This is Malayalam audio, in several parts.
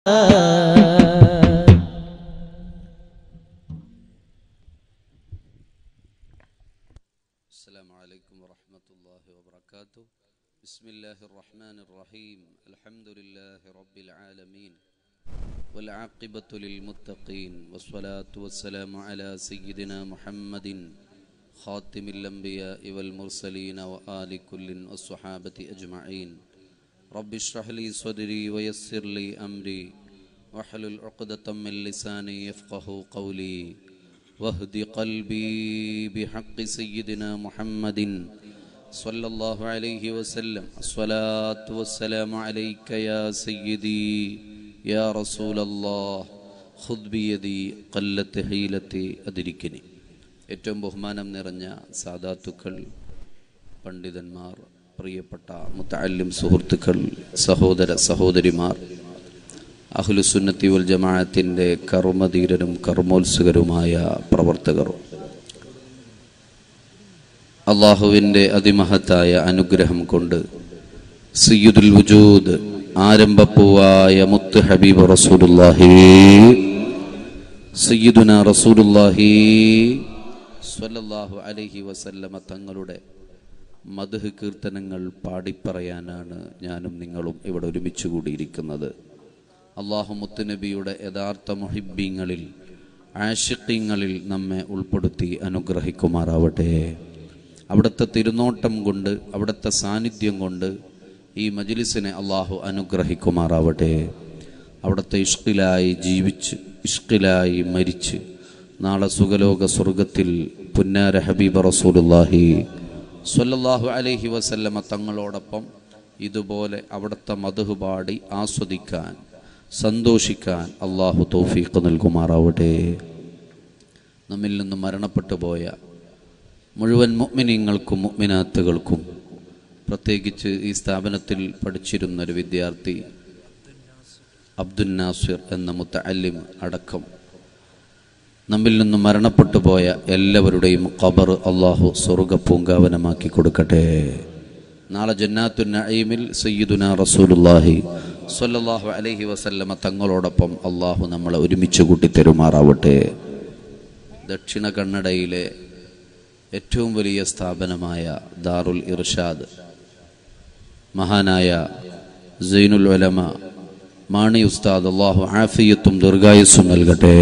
السلام عليكم ورحمة الله وبركاته بسم الله الرحمن الرحيم الحمد لله رب العالمين والعاقبة للمتقين والصلاة والسلام على سيدنا محمد خاتم الأنبياء والمرسلين وآل كل والصحابة أجمعين رب اشرح لي صدري ويسر لي أمري واحلل عقدة من لساني يفقه قولي واهد قلبي بحق سيدنا محمد صلى الله عليه وسلم الصلاة والسلام عليك يا سيدي يا رسول الله خذ بيدي قلت حيلتي أدركني ഏറ്റവും ബഹുമാനം നിറഞ്ഞ സാദാത്തുക്കൾ പണ്ഡിതന്മാർ പ്രിയപ്പെട്ട മുത്തല്ലിം സുഹൃത്തുക്കൾ സഹോദര സഹോദരിമാർ അഹ്ലുസുന്നത്തി വൽ ജമാഅത്തിൻ്റെ കർമ്മധീരരും കർമ്മോത്സുകരുമായ പ്രവർത്തകർ അള്ളാഹുവിൻ്റെ അതിമഹത്തായ അനുഗ്രഹം കൊണ്ട് സയ്യിദുൽ വജൂദ് ആരംഭപ്പൂവായ മുത്ത് ഹബീബ് റസൂലുള്ളാഹി സയ്യിദുന റസൂലുള്ളാഹി സ്വല്ലല്ലാഹു അലൈഹി വസല്ലമ തങ്ങളുടെ മധുഹ് കീർത്തനങ്ങൾ പാടിപ്പറയാനാണ് ഞാനും നിങ്ങളും ഇവിടെ ഒരുമിച്ച് കൂടിയിരിക്കുന്നത് അള്ളാഹു മുത്തുനബിയുടെ യഥാർത്ഥ മുഹിബീങ്ങളിൽ ആഷിഖീങ്ങളിൽ നമ്മെ ഉൾപ്പെടുത്തി അനുഗ്രഹിക്കുമാറാവട്ടെ അവിടുത്തെ തിരുനോട്ടം കൊണ്ട് അവിടുത്തെ സാന്നിധ്യം കൊണ്ട് ഈ മജ്ലിസിനെ അള്ളാഹു അനുഗ്രഹിക്കുമാറാവട്ടെ അവിടുത്തെ ഇഷ്കിലായി ജീവിച്ച് ഇഷ്കിലായി മരിച്ച് നാളെ സുഖലോക സ്വർഗത്തിൽ പുന്നാര ഹബീബ് റസൂലുള്ളാഹി സ്വല്ലല്ലാഹു അലൈഹി വസല്ലമ തങ്ങളോടൊപ്പം ഇതുപോലെ അവിടുത്തെ മധു പാടി ആസ്വദിക്കാൻ സന്തോഷിക്കാൻ അള്ളാഹു തൗഫീഖ് നൽകുമാറാവട്ടെ നമ്മിൽ നിന്ന് മരണപ്പെട്ടു പോയ മുഴുവൻ മുഅ്മിനീങ്ങൾക്കും മുഅ്മിനാത്തുകൾക്കും പ്രത്യേകിച്ച് ഈ സ്ഥാപനത്തിൽ പഠിച്ചിരുന്ന ഒരു വിദ്യാർത്ഥി അബ്ദുൽ നാസിർ എന്ന മുത്തല്ലിം അടക്കം നമ്മിൽ നിന്ന് മരണപ്പെട്ടു പോയ എല്ലാവരുടെയും ഖബർ അള്ളാഹു സ്വർഗ പൂങ്കാവനമാക്കി കൊടുക്കട്ടെ നാളെ ജന്നാത്തു നഈമിൽ സയ്യിദുന റസൂലുള്ളാഹി സ്വല്ലല്ലാഹു അലൈഹി വസല്ലമ തങ്ങളോടൊപ്പം അള്ളാഹു നമ്മളെ ഒരുമിച്ച് കൂട്ടി തരുമാറാവട്ടെ ദക്ഷിണ കന്നഡയിലെ ഏറ്റവും വലിയ സ്ഥാപനമായ ദാറുൽ ഇർഷാദ് മഹാനായ സൈനുൽ ഉലമ മാണി ഉസ്താദ് അള്ളാഹു ആഫിയത്തും ദീർഘായുസ്സും നൽകട്ടെ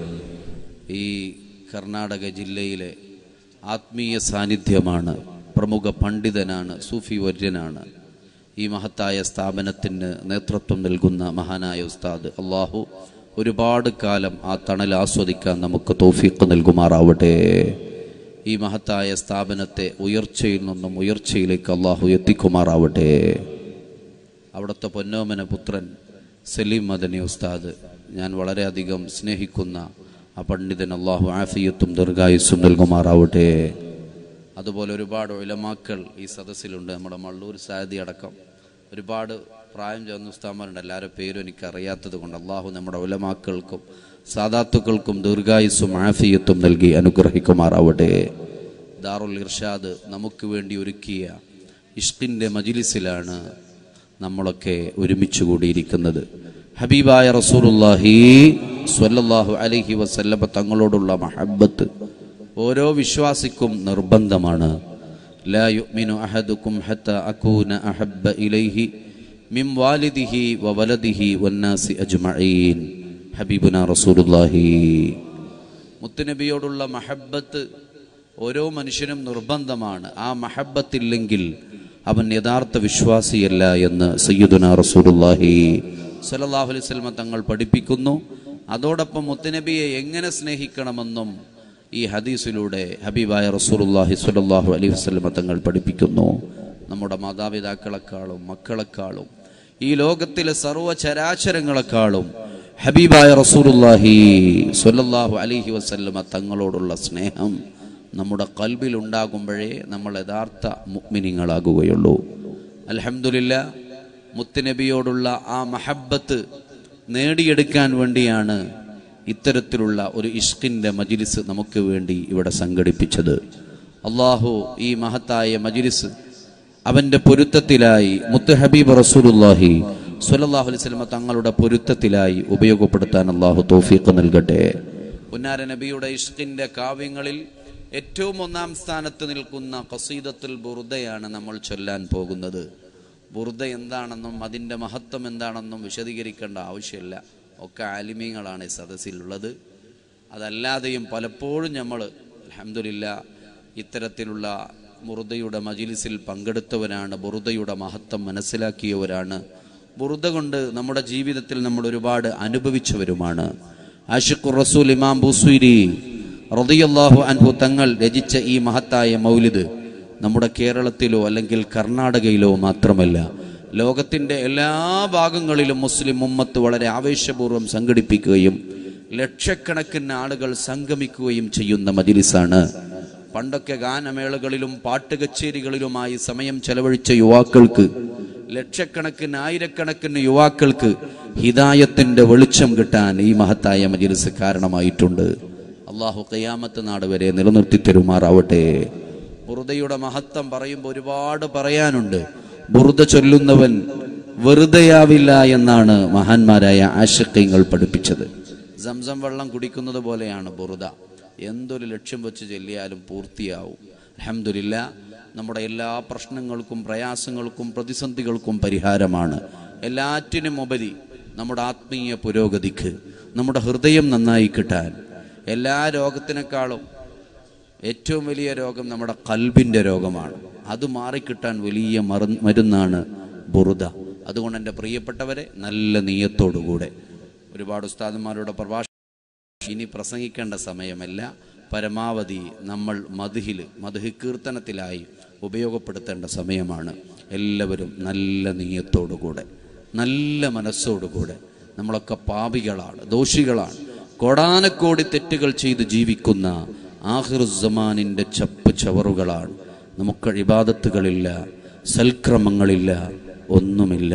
ഈ കർണാടക ജില്ലയിലെ ആത്മീയ സാന്നിധ്യമാണ് പ്രമുഖ പണ്ഡിതനാണ് സൂഫി വര്യനാണ് ഈ മഹത്തായ സ്ഥാപനത്തിന് നേതൃത്വം നൽകുന്ന മഹാനായ ഉസ്താദ് അള്ളാഹു ഒരുപാട് കാലം ആ തണൽ ആസ്വദിക്കാൻ നമുക്ക് തോഫീക്ക് നൽകുമാറാവട്ടെ ഈ മഹത്തായ സ്ഥാപനത്തെ ഉയർച്ചയിൽ നിന്നും ഉയർച്ചയിലേക്ക് അള്ളാഹു എത്തിക്കുമാറാവട്ടെ അവിടുത്തെ പൊന്നോമന പുത്രൻ സലീം മദനി ഉസ്താദ് ഞാൻ വളരെയധികം സ്നേഹിക്കുന്ന ആ പണ്ഡിതൻ അള്ളാഹു ആഫിയത്തും ദീർഘായുസ്സും നൽകുമാറാവട്ടെ അതുപോലെ ഒരുപാട് ഉലമാക്കൾ ഈ സദസ്സിലുണ്ട് നമ്മുടെ മള്ളൂർ സാദി അടക്കം ഒരുപാട് പ്രായം ചെന്ന ഉസ്താമാരുണ്ട് എല്ലാവരുടെ പേരും എനിക്ക് അറിയാത്തത് കൊണ്ട് അള്ളാഹു നമ്മുടെ ഉലമാക്കൾക്കും സാദാത്തുക്കൾക്കും ദീർഘായുസ്സും ആഫിയത്തും നൽകി അനുഗ്രഹിക്കുമാറാവട്ടെ ദാറുൽ ഇർഷാദ് നമുക്ക് വേണ്ടി ഒരുക്കിയ ഇഷ്കിൻ്റെ മജിലിസിലാണ് നമ്മളൊക്കെ ഒരുമിച്ച് കൂടിയിരിക്കുന്നത് ഹബീബായ റസൂലുള്ളാഹി സ്വല്ലല്ലാഹു അലൈഹി വസല്ലമ തങ്ങളോടുള്ള മഹബ്ബത്ത് ഓരോ വിശ്വാസിക്കും നിർബന്ധമാണ് ലാ യുഅ്മിനു അഹദുക്കും ഹത്ത അകൂന അഹബ്ബ ഇലൈഹി മിൻ വാലിദിഹി വവലദിഹി വന്നാസി അജ്മഈൻ ഹബീബുന റസൂലുള്ളാഹി മുത്തുനബിയോടുള്ള മഹബ്ബത്ത് ഓരോ മനുഷ്യനും നിർബന്ധമാണ് ആ മഹബ്ബത്തില്ലെങ്കിൽ അവൻ യഥാർത്ഥ വിശ്വാസിയല്ല എന്ന് സയ്യിദുന റസൂലുള്ളാഹി സല്ലല്ലാഹു അലൈഹി വസല്ലമ തങ്ങൾ പഠിപ്പിക്കുന്നു അതോടൊപ്പം മുത്തുനബിയെ എങ്ങനെ സ്നേഹിക്കണമെന്നും ഈ ഹദീസിലൂടെ ഹബീബായ റസൂലുള്ളാഹി സ്വല്ലല്ലാഹു അലൈഹി വസല്ലമ തങ്ങൾ പഠിപ്പിക്കുന്നു നമ്മുടെ മാതാപിതാക്കളെക്കാളും മക്കളെക്കാളും ഈ ലോകത്തിലെ സർവ്വ ചരാചരങ്ങളെക്കാളും ഹബീബായ റസൂലുള്ളാഹി സ്വല്ലല്ലാഹു അലൈഹി വസല്ലമ തങ്ങളോടുള്ള സ്നേഹം നമ്മുടെ കൽബിൽ ഉണ്ടാകുമ്പോഴേ നമ്മൾ യഥാർത്ഥ മുഗ്മിനിങ്ങളാകുകയുള്ളൂ അൽഹംദുലില്ല മുത്തുനബിയോടുള്ള ആ മഹബത്ത് നേടിയെടുക്കാൻ വേണ്ടിയാണ് ഇത്തരത്തിലുള്ള ഒരു ഇഷ്കിൻ്റെ മജിലിസ് നമുക്ക് വേണ്ടി ഇവിടെ സംഘടിപ്പിച്ചത് അള്ളാഹു ഈ മഹത്തായ മജിലിസ് അവൻ്റെ പൊരുത്തത്തിലായി മുത്ത് ഹബീബ് റസൂലുല്ലാഹി സ്വല്ലല്ലാഹു അലൈഹി വസല്ലമ തങ്ങളുടെ പൊരുത്തത്തിലായി ഉപയോഗപ്പെടുത്താൻ അള്ളാഹു തോഫീക്ക് നൽകട്ടെ പുന്നാര നബിയുടെ ഇഷ്കിന്റെ കാവ്യങ്ങളിൽ ഏറ്റവും ഒന്നാം സ്ഥാനത്ത് നിൽക്കുന്ന ഖസീദത്തുൽ ബുർദയാണ് നമ്മൾ ചൊല്ലാൻ പോകുന്നത് ബുർദ എന്താണെന്നും അതിൻ്റെ മഹത്വം എന്താണെന്നും വിശദീകരിക്കേണ്ട ആവശ്യമില്ല ഒക്കെ ആലിമീങ്ങളാണ് ഈ സദസ്സിലുള്ളത് അതല്ലാതെയും പലപ്പോഴും നമ്മൾ അലഹമില്ല ഇത്തരത്തിലുള്ള ബുറുദയുടെ മജിലിസിൽ പങ്കെടുത്തവരാണ് ബുറുദയുടെ മഹത്വം മനസ്സിലാക്കിയവരാണ് ബുറുദ കൊണ്ട് നമ്മുടെ ജീവിതത്തിൽ നമ്മൾ ഒരുപാട് അനുഭവിച്ചവരുമാണ് ആഷിഖുർ റസൂൽ ഇമാം ബുസൂരി റളിയല്ലാഹു അൻഹു തങ്ങൾ രചിച്ച ഈ മഹത്തായ മൗലിദ് നമ്മുടെ കേരളത്തിലോ അല്ലെങ്കിൽ കർണാടകയിലോ മാത്രമല്ല ലോകത്തിൻ്റെ എല്ലാ ഭാഗങ്ങളിലും മുസ്ലിം ഉമ്മത്ത് വളരെ ആവേശപൂർവ്വം സംഘടിപ്പിക്കുകയും ലക്ഷക്കണക്കിന് ആളുകൾ സംഗമിക്കുകയും ചെയ്യുന്ന മജിലിസാണ് പണ്ടൊക്കെ ഗാനമേളകളിലും പാട്ടുകച്ചേരികളിലുമായി സമയം ചെലവഴിച്ച യുവാക്കൾക്ക് ലക്ഷക്കണക്കിന് ആയിരക്കണക്കിന് യുവാക്കൾക്ക് ഹിദായത്തിന്റെ വെളിച്ചം കിട്ടാൻ ഈ മഹത്തായ മജിലിസ് കാരണമായിട്ടുണ്ട് അള്ളാഹു ഖിയാമത്ത് നാട് വരെ നിലനിർത്തി തരുമാറാവട്ടെ ബുറുദയുടെ മഹത്വം പറയുമ്പോൾ ഒരുപാട് പറയാനുണ്ട് ബുറുദ ചൊല്ലുന്നവൻ വെറുതെയാവില്ല എന്നാണ് മഹാന്മാരായ ആശക്കങ്ങൾ പഠിപ്പിച്ചത് സംസം വെള്ളം കുടിക്കുന്നത് പോലെയാണ് ബുറുദ എന്തൊരു ലക്ഷ്യം വെച്ച് ചൊല്ലിയാലും പൂർത്തിയാവും അലഹമില്ല നമ്മുടെ എല്ലാ പ്രശ്നങ്ങൾക്കും പ്രയാസങ്ങൾക്കും പ്രതിസന്ധികൾക്കും പരിഹാരമാണ് എല്ലാറ്റിനും ഉപരി നമ്മുടെ ആത്മീയ പുരോഗതിക്ക് നമ്മുടെ ഹൃദയം നന്നായി കിട്ടാൻ എല്ലാ രോഗത്തിനേക്കാളും ഏറ്റവും വലിയ രോഗം നമ്മുടെ കൽബിൻ്റെ രോഗമാണ് അത് മാറിക്കിട്ടാൻ വലിയ മറു മരുന്നാണ് ബുറുദ അതുകൊണ്ട് എൻ്റെ പ്രിയപ്പെട്ടവരെ നല്ല നീയത്തോടുകൂടെ ഒരുപാട് ഉസ്താദന്മാരുടെ പ്രഭാഷണം ഇനി പ്രസംഗിക്കേണ്ട സമയമല്ല പരമാവധി നമ്മൾ മധുഹിൽ മധുഹി കീർത്തനത്തിലായി ഉപയോഗപ്പെടുത്തേണ്ട സമയമാണ് എല്ലാവരും നല്ല നീയത്തോടുകൂടെ നല്ല മനസ്സോടുകൂടെ നമ്മളൊക്കെ പാപികളാണ് ദോഷികളാണ് കോടാനക്കോടി തെറ്റുകൾ ചെയ്ത് ജീവിക്കുന്ന ആഹിറുസമാനിൻ്റെ ചപ്പ് ചവറുകളാണ് നമുക്ക് ഇബാദത്തുകളില്ല സൽക്രമങ്ങളില്ല ഒന്നുമില്ല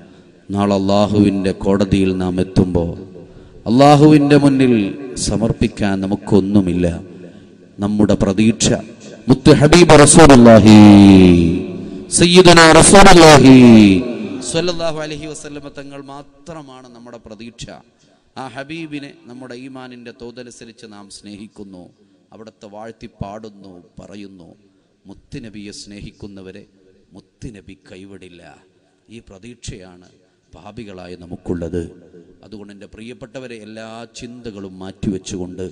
നാളെ അള്ളാഹുവിൻ്റെ കോടതിയിൽ നാം എത്തുമ്പോൾ അള്ളാഹുവിൻ്റെ മുന്നിൽ സമർപ്പിക്കാൻ നമുക്കൊന്നുമില്ല നമ്മുടെ പ്രതീക്ഷ മുത്ത് ഹബീബ് റസൂലുള്ളാഹി സയ്യിദുനാ റസൂലുള്ളാഹി സ്വല്ലല്ലാഹു അലൈഹി വസല്ലമ തങ്ങൾ മാത്രമാണ് നമ്മുടെ പ്രതീക്ഷ ആ ഹബീബിനെ നമ്മുടെ ഈമാനിൻ്റെ തോതനുസരിച്ച് നാം സ്നേഹിക്കുന്നു അവിടുത്തെ വാഴ്ത്തി പാടുന്നു പറയുന്നു മുത്തുനബിയെ സ്നേഹിക്കുന്നവരെ മുത്തുനബി കൈവിടില്ല ഈ പ്രതീക്ഷയാണ് പാപികളായ നമുക്കുള്ളത് അതുകൊണ്ട് എൻ്റെ പ്രിയപ്പെട്ടവരെ എല്ലാ ചിന്തകളും മാറ്റിവെച്ചുകൊണ്ട്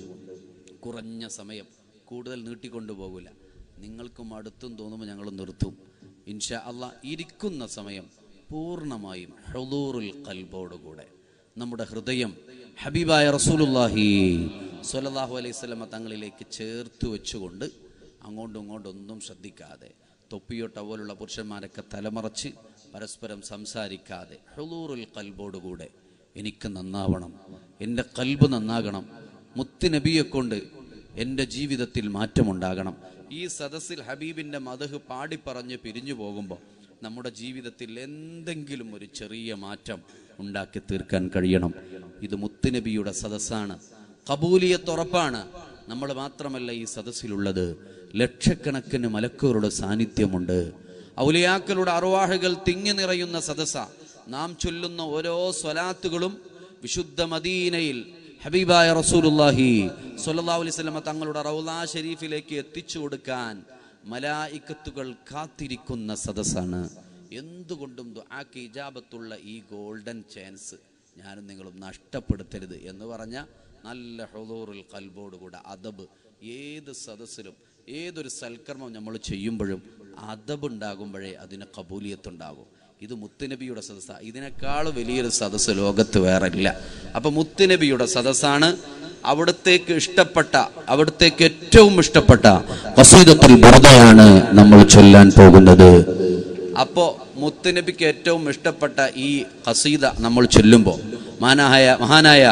കുറഞ്ഞ സമയം കൂടുതൽ നീട്ടിക്കൊണ്ടു പോകില്ല നിങ്ങൾക്കും അടുത്തും തോന്നുമ്പോൾ ഞങ്ങൾ നിർത്തും ഇൻഷാ അള്ളാ ഇരിക്കുന്ന സമയം പൂർണ്ണമായും ഹുദൂറുൽ കൽബോടുകൂടെ നമ്മുടെ ഹൃദയം ഹബീബായ റസൂലുല്ലാഹി സ്വല്ലല്ലാഹു അലൈഹി സ്വലമ തങ്ങളിലേക്ക് ചേർത്ത് വെച്ചുകൊണ്ട് അങ്ങോട്ടും ഇങ്ങോട്ടും ഒന്നും ശ്രദ്ധിക്കാതെ തൊപ്പിയോ ടവലുള്ള പുരുഷന്മാരൊക്കെ തലമറച്ച് പരസ്പരം സംസാരിക്കാതെ ഹുദൂറുൽ കൽബോടുകൂടെ എനിക്ക് നന്നാവണം എൻ്റെ കൽബ് നന്നാകണം മുത്തുനബിയെ കൊണ്ട് എൻ്റെ ജീവിതത്തിൽ മാറ്റമുണ്ടാകണം ഈ സദസ്സിൽ ഹബീബിൻ്റെ മതഹ് പാടിപ്പറഞ്ഞ് പിരിഞ്ഞു പോകുമ്പോൾ നമ്മുടെ ജീവിതത്തിൽ എന്തെങ്കിലും ഒരു ചെറിയ മാറ്റം ഉണ്ടാക്കി തീർക്കാൻ കഴിയണം ഇത് മുത്തുനബിയുടെ സദസ്സാണ് കബൂലിയത്തുറപ്പാണ് നമ്മൾ മാത്രമല്ല ഈ സദസ്സിലുള്ളത് ലക്ഷക്കണക്കിന് മലക്കൂറുടെ സാന്നിധ്യമുണ്ട് ഔലിയാക്കളുടെ അറുവാഹുകൾ തിങ്ങി നിറയുന്ന സദസ്സ നാം ചൊല്ലുന്ന ഓരോ സ്വലാത്തുകളും വിശുദ്ധ മദീനയിൽ ഹബീബായ റസൂലുല്ലാഹി സ്വല്ലല്ലാഹു അലൈഹി വസല്ലമ തങ്ങളുടെ റൗലാ ഷരീഫിലേക്ക് എത്തിച്ചു കൊടുക്കാൻ മലായിക്കത്തുകൾ കാത്തിരിക്കുന്ന സദസ്സാണ് എന്തുകൊണ്ടും ദുആക്ക് ഇജാബത്തുള്ള ഈ ഗോൾഡൻ ചാൻസ് ഞാനും നിങ്ങളും നഷ്ടപ്പെടുത്തരുത് എന്ന് പറഞ്ഞ നല്ല ഹുദൂറുൽ കൽബോടുകൂടെ അദബ് ഏത് സദസ്സിലും ഏതൊരു സൽക്കർമ്മം നമ്മൾ ചെയ്യുമ്പോഴും അദബ് ഉണ്ടാകുമ്പോഴേ അതിന് കബൂലിയത്തുണ്ടാകും ഇത് മുത്തുനബിയുടെ സദസ്സ ഇതിനേക്കാൾ വലിയൊരു സദസ്സ് ലോകത്ത് വേറെ ഇല്ല അപ്പൊ മുത്തുനബിയുടെ സദസ്സാണ് അവിടത്തേക്ക് ഇഷ്ടപ്പെട്ട അവിടത്തേക്ക് ഏറ്റവും ഇഷ്ടപ്പെട്ട ഖസീദത്തുൽ ബുർദയാണ് നമ്മൾ ചൊല്ലാൻ പോകുന്നത് അപ്പോ മുത്തുനബിക്ക് ഏറ്റവും ഇഷ്ടപ്പെട്ട ഈ ഖസീദ നമ്മൾ ചൊല്ലുമ്പോൾ മഹാനായ മഹാനായ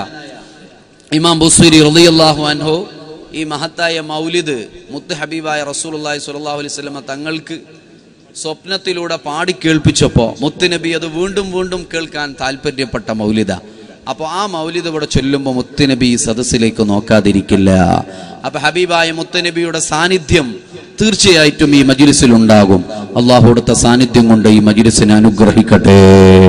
ഇമാം ബുസ്വരി റളിയല്ലാഹു അൻഹു ഈ മഹത്തായ മൗലിദ് മുത്ത് ഹബീബായ റസൂലുള്ളാഹി സ്വല്ലല്ലാഹു അലൈഹി വസല്ലമ തങ്ങൾക്ക് സ്വപ്നത്തിലൂടെ പാടി കേൾപ്പിച്ചപ്പോൾ മുത്തുനബി അത് വീണ്ടും വീണ്ടും കേൾക്കാൻ താല്പര്യപ്പെട്ട മൗലിദ അപ്പോൾ ആ മൗലിദ് ഇവിടെ ചൊല്ലുമ്പോൾ മുത്തുനബി ഈ സദസ്സിലേക്ക് നോക്കാതിരിക്കില്ല അപ്പൊ ഹബീബായ മുത്തുനബിയുടെ സാന്നിധ്യം തീർച്ചയായിട്ടും ഈ മജിലിസിൽ ഉണ്ടാകും അള്ളാഹു കൊടുത്ത സാന്നിധ്യം കൊണ്ട് ഈ മജിലിസിനെ അനുഗ്രഹിക്കട്ടെ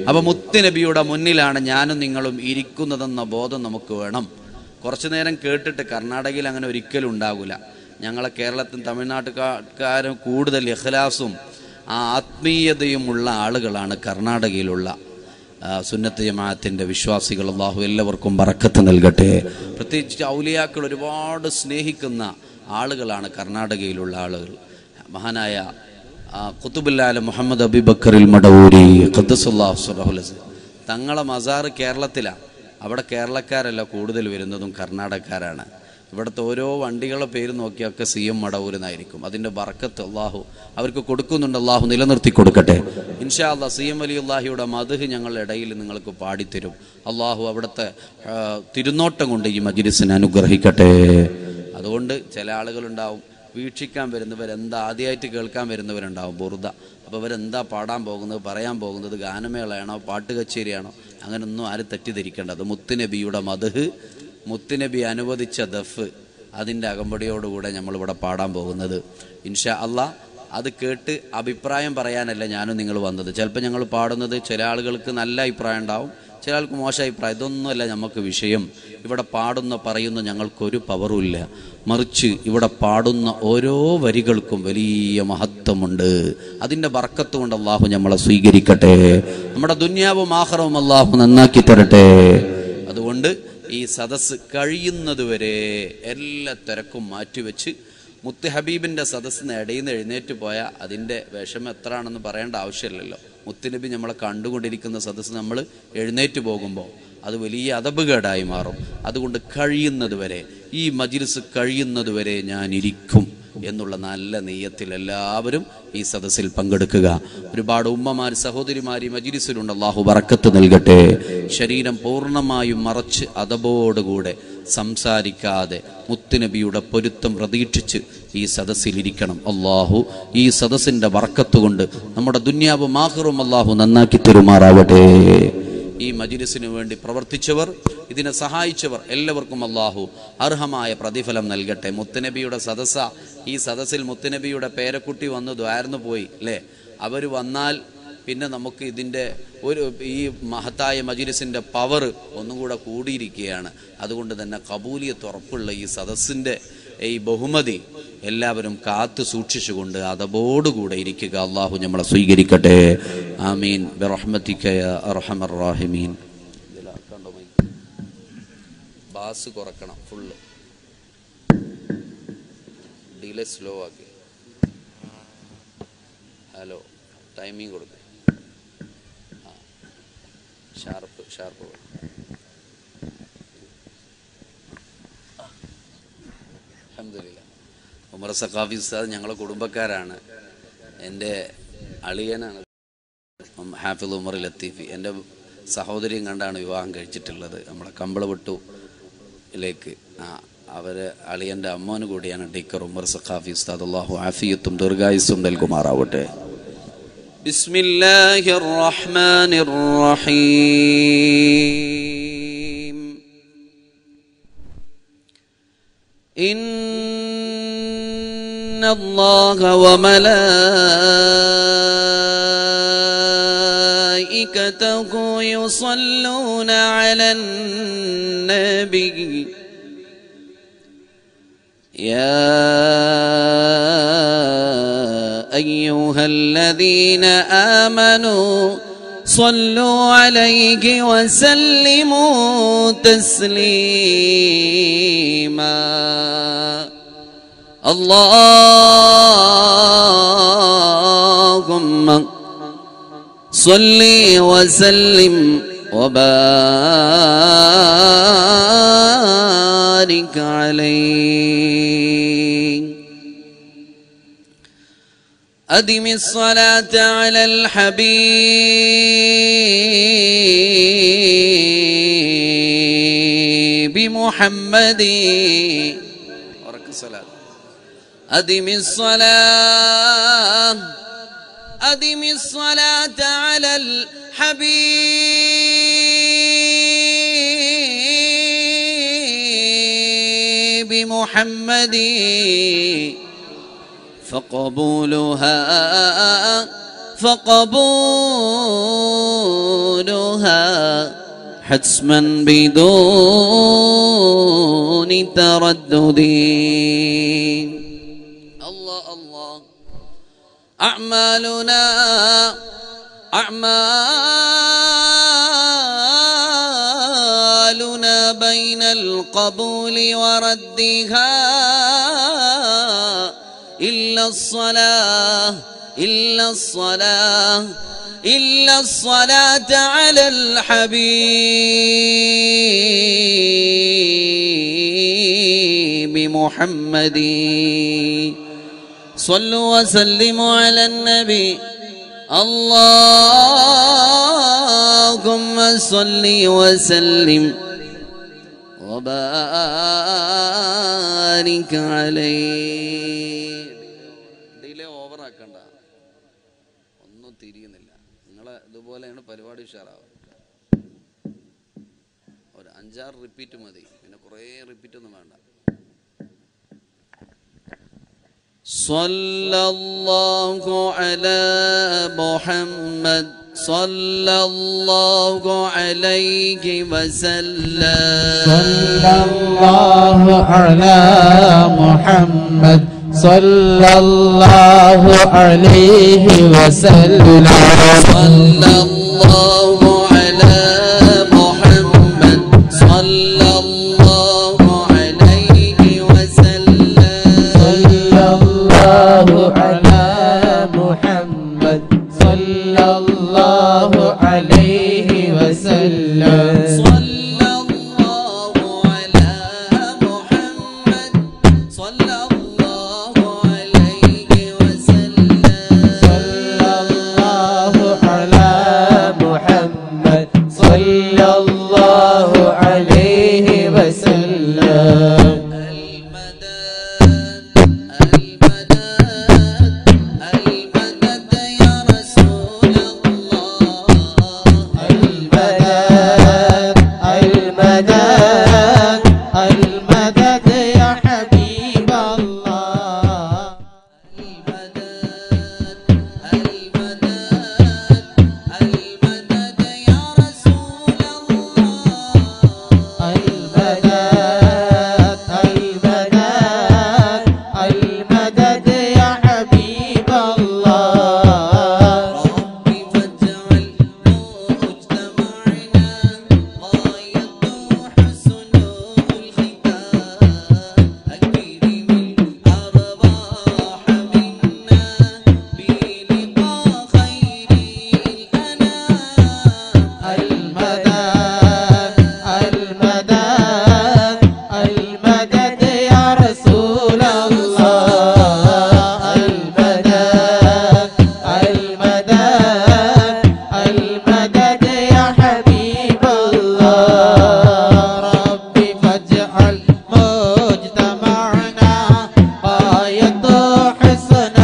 അപ്പൊ മുത്തുനബിയുടെ മുന്നിലാണ് ഞാനും നിങ്ങളും ഇരിക്കുന്നതെന്ന ബോധം നമുക്ക് വേണം കുറച്ചു നേരം കേട്ടിട്ട് കർണാടകയിൽ അങ്ങനെ ഒരിക്കലും ഉണ്ടാകില്ല ഞങ്ങളെ കേരളത്തിൽ തമിഴ്നാട്ടുകാരും കൂടുതൽ ഇഖ്ലാസും ആ ആത്മീയതയുമുള്ള ആളുകളാണ് കർണാടകയിലുള്ള ആ, സുന്നത്ത് ജമാഅത്തിൻ്റെ വിശ്വാസികൾ അള്ളാഹു എല്ലാവർക്കും ബറക്കത്ത് നൽകട്ടെ പ്രത്യേകിച്ച് ഔലിയാക്കൾ ഒരുപാട് സ്നേഹിക്കുന്ന ആളുകളാണ് കർണാടകയിലുള്ള ആളുകൾ മഹാനായ ആ, ഖുത്തുബുല്ലാല മുഹമ്മദ് അബിബക്കറിൽ മടവൂരി ഖദ്ദസുല്ലാഹു സുറഹുലസ് തങ്ങളെ മസാർ കേരളത്തിലാണ് അവിടെ കേരളക്കാരല്ല കൂടുതൽ വരുന്നതും കർണാടകക്കാരാണ് ഇവിടുത്തെ ഓരോ വണ്ടികളുടെ പേര് നോക്കിയൊക്കെ സി എം മടവൂരെന്നായിരിക്കും അതിൻ്റെ ബർക്കത്ത് അള്ളാഹു അവർക്ക് കൊടുക്കുന്നുണ്ട് അള്ളാഹു നിലനിർത്തി കൊടുക്കട്ടെ ഇൻഷാ അള്ളാഹ് സി എം അലി അള്ളാഹിയുടെ മധുഹ് ഞങ്ങളുടെ ഇടയിൽ നിങ്ങൾക്ക് പാടിത്തരും അള്ളാഹു അവിടുത്തെ ആ, തിരുനോട്ടം കൊണ്ട് ഈ മജിലിസിനെ അനുഗ്രഹിക്കട്ടെ അതുകൊണ്ട് ചില ആളുകളുണ്ടാവും വീക്ഷിക്കാൻ വരുന്നവർ എന്താ ആദ്യമായിട്ട് കേൾക്കാൻ വരുന്നവരുണ്ടാവും ബുറുദ അപ്പോൾ ഇവരെന്താ പാടാൻ പോകുന്നത് പറയാൻ പോകുന്നത് ഗാനമേളയാണോ പാട്ട് കച്ചേരിയാണോ അങ്ങനൊന്നും ആരും തെറ്റിദ്ധരിക്കേണ്ട അത് മുത്തുനബിയുടെ മധുഹ് മുത്തുനബി അനുവദിച്ച ദഫ് അതിൻ്റെ അകമ്പടിയോടുകൂടെ നമ്മളിവിടെ പാടാൻ പോകുന്നത് ഇൻഷാ അള്ളാ അത് കേട്ട് അഭിപ്രായം പറയാനല്ല ഞാനും നിങ്ങൾ വന്നത് ചിലപ്പോൾ ഞങ്ങൾ പാടുന്നത് ചില ആളുകൾക്ക് നല്ല അഭിപ്രായം ഉണ്ടാവും ചില ആൾക്ക് മോശം അഭിപ്രായം ഇതൊന്നുമല്ല നമുക്ക് വിഷയം ഇവിടെ പാടുന്ന പറയുന്ന ഞങ്ങൾക്കൊരു പവറും ഇല്ല മറിച്ച് ഇവിടെ പാടുന്ന ഓരോ വരികൾക്കും വലിയ മഹത്വമുണ്ട് അതിൻ്റെ ബർക്കത്ത് കൊണ്ട് അള്ളാഹു നമ്മളെ സ്വീകരിക്കട്ടെ നമ്മുടെ ദുന്യാവും ആഹ്റവും അള്ളാഹു നന്നാക്കി തരട്ടെ അതുകൊണ്ട് ഈ സദസ്സ് കഴിയുന്നതുവരെ എല്ലാ തിരക്കും മാറ്റിവെച്ച് മുത്ത് ഹബീബിൻ്റെ സദസ്സിന് ഇടയിൽ നിന്ന് എഴുന്നേറ്റ് പോയാൽ അതിൻ്റെ വിഷമം എത്രയാണെന്ന് പറയേണ്ട ആവശ്യമില്ലല്ലോ മുത്തുനബി നമ്മളെ കണ്ടുകൊണ്ടിരിക്കുന്ന സദസ്സ് നമ്മൾ എഴുന്നേറ്റ് പോകുമ്പോൾ അത് വലിയ അതപകേടായി മാറും അതുകൊണ്ട് കഴിയുന്നതുവരെ ഈ മജിലിസ് കഴിയുന്നതുവരെ ഞാൻ ഇരിക്കും എന്നുള്ള നല്ല നെയ്യത്തിൽ എല്ലാവരും ഈ സദസ്സിൽ പങ്കെടുക്കുക ഒരുപാട് ഉമ്മമാർ സഹോദരിമാർ ഈ മജിലിസിലുണ്ട് അള്ളാഹു ബറക്കത്ത് നൽകട്ടെ ശരീരം പൂർണ്ണമായും മറച്ച് അതബോടുകൂടെ സംസാരിക്കാതെ മുത്തുനബിയുടെ പൊരുത്തം പ്രതീക്ഷിച്ച് ഈ സദസ്സിലിരിക്കണം അള്ളാഹു ഈ സദസ്സിൻ്റെ വർക്കത്ത് കൊണ്ട് നമ്മുടെ ദുന്യാവ് മാഹറും അള്ളാഹു നന്നാക്കി തെരുമാറാവട്ടെ ഈ മജിലിസിനു വേണ്ടി പ്രവർത്തിച്ചവർ ഇതിനെ സഹായിച്ചവർ എല്ലാവർക്കും അള്ളാഹു അർഹമായ പ്രതിഫലം നൽകട്ടെ മുത്തുനബിയുടെ സദസ്സ ഈ സദസ്സിൽ മുത്തുനബിയുടെ പേരക്കുട്ടി വന്ന് ദ്വാരന്നു പോയി അല്ലേ അവർ വന്നാൽ പിന്നെ നമുക്ക് ഇതിൻ്റെ ഒരു ഈ മഹത്തായ മജിലിസിൻ്റെ പവർ ഒന്നും കൂടെ കൂടിയിരിക്കുകയാണ് അതുകൊണ്ട് തന്നെ കബൂലിയത്ത് ഉറപ്പുള്ള ഈ സദസ്സിൻ്റെ ഈ ബഹുമതി എല്ലാവരും കാത്തു സൂക്ഷിച്ചുകൊണ്ട് അതബോടുകൂടെ ഇരിക്കുക അള്ളാഹു നമ്മളെ സ്വീകരിക്കട്ടെ ആമീൻ ബിറഹ്മത്തിക്കയ അർഹമർ റാഹിമീൻ ബാസ് കുറക്കണം ഫുള്ള് ഡിലേ സ്ലോ ആക്കി ഹലോ ടൈമിംഗ് കൊടുക്കുക ഷാർപ്പ് ഷാർപ്പ് അൽഹംദുലില്ലാ ഉമർ സഖാഫി ഉസ്താദ് ഞങ്ങളെ കുടുംബക്കാരാണ് എൻ്റെ അളിയനാണ് ഉം ഹാഫിദ് ഉമർ ലത്തീഫി എൻ്റെ സഹോദരിയും കണ്ടാണ് വിവാഹം കഴിച്ചിട്ടുള്ളത് നമ്മളെ കമ്പളവിട്ടുലേക്ക് ആ അവർ അളിയൻ്റെ അമ്മോന് കൂടിയാണ് ടീക്കർ ഉമർ സഖാഫി ഉസ്താദ് അള്ളാഹു ആഫിയത്തും ദീർഘായുസ്സും നൽകുമാറാവട്ടെ بسم الله الرحمن الرحيم إن الله وملائكته يصلون على النبي يا أيها الذين آمنوا صلوا عليه وسلموا تسليما اللهم صل وسلم وبارك عليه أدم الصلاة على الحبيب محمد ورك الصلاة أدم الصلاة أدم الصلاة على الحبيب محمد فقبولها فقبولها حتما بدون تردد الله الله أعمالنا أعمالنا بين القبول وردها إلا الصلاة إلا الصلاة إلا الصلاة على الحبيب محمد صلوا وسلموا على النبي اللهم صل وسلم وبارك عليه ഡിലേ ഓവർ ആക്കണ്ട ഒന്നും തിരിയുന്നില്ല നിങ്ങളെ ഇതുപോലെയാണ് പരിപാടി ഉഷാറാവുക ഒരു അഞ്ചാറ് റിപ്പീറ്റ് മതി പിന്നെ കുറേ റിപ്പീറ്റ് ഒന്നും വേണ്ട صلى الله على محمد صلى الله عليه وسلم صلى الله على محمد صلى الله عليه وسلم صلى الله على محمد صلى الله عليه وسلم صلى الله على محمد صلى الله عليه وسلم صلى الله على محمد صلى الله عليه وسلم صلى الله على محمد صلى الله عليه وسلم المدد المدد يا رسول الله المدد المدد المدد يا حبيب الله المدد يا رسول الله المدد المدد المدد يا حبيب الله رب فاجعل مجتمعنا غايته حسن الختام أكرم الأرواح منا بلقاء خير الأنام المدد المدد المدد يا رسول الله المدد المدد المدد يا حبيب الله ربي فاجعل مجتمعنا غاية حسن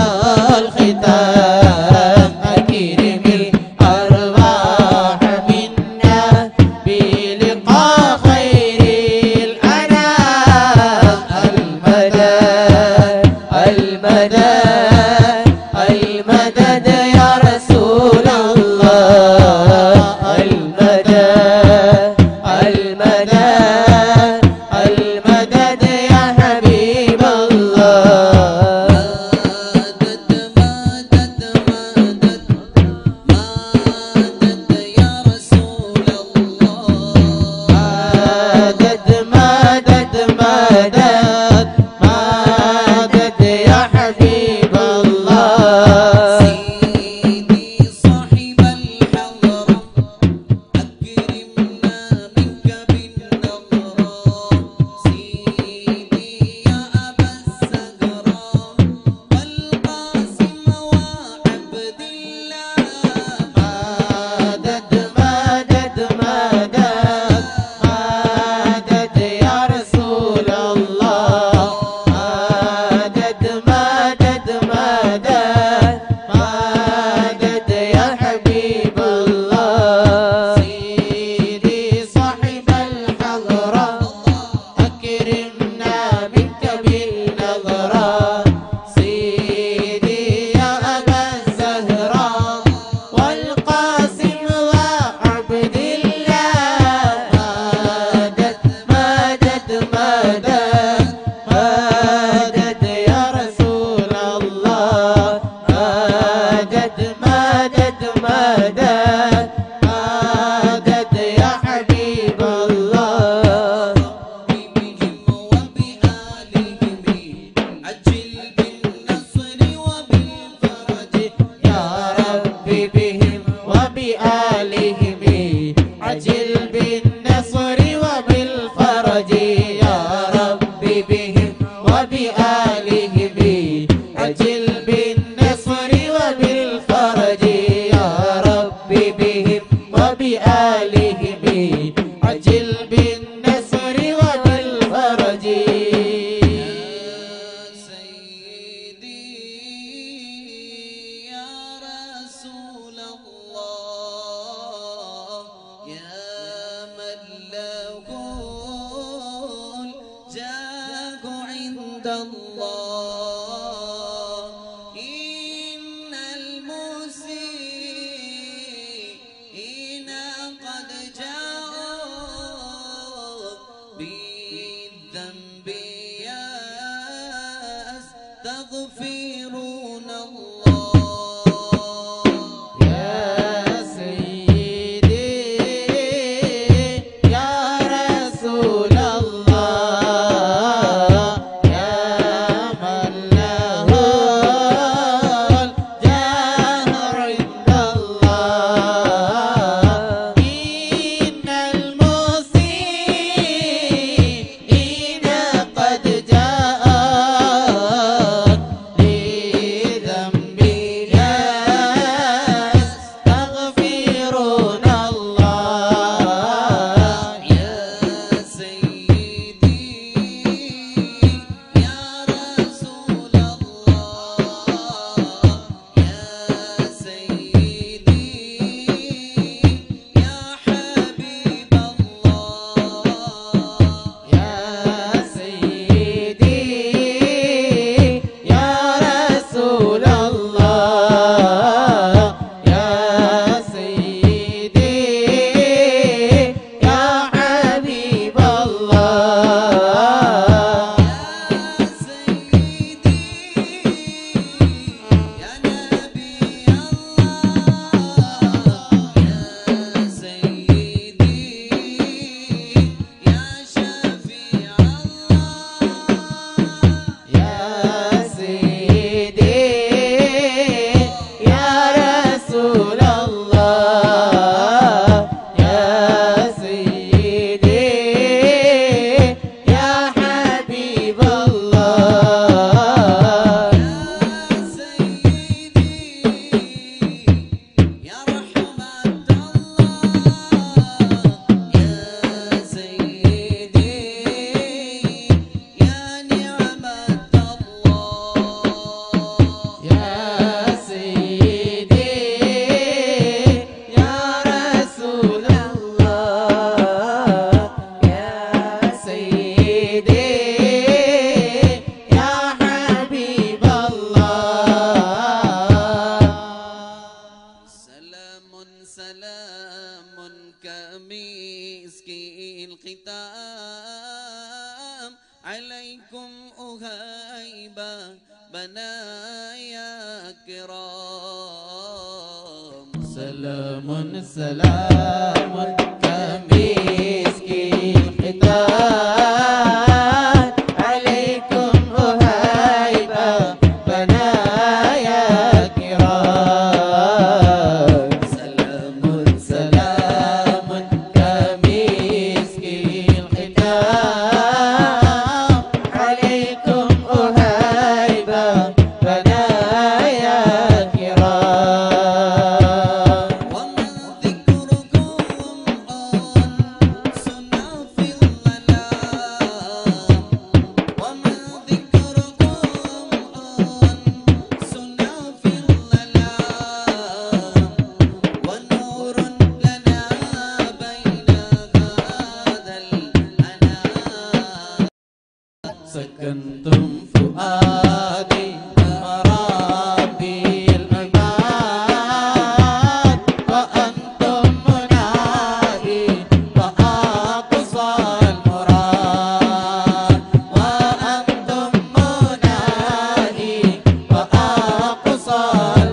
الختام أكرم الأرواح منا بلقاء خير الأنام المدد المدد المدد يا رسول الله المدد المدد المدد يا حبيب الله مدد مدد مدد مدد يا رسول الله مدد مدد مدد مدد يا حبيب الله سيدي صاحب الحضرة أكرمنا منك بالنظر الختام عليكم أهيبة بنايا كرام سلام سلام كمسك الختان عليكم أهيبة بنايا كرام سلام سلام كمسك الختان عليكم أهيبة بنايا كرام ومن ذكركم أنسنا في المنام ومن ذكركم أنسنا في المنام ونور لنا بين هذا الأنام سكنتم فؤادي مرابي العباد وأنتم منادي وأقصى المراد وأنتم منادي وأقصى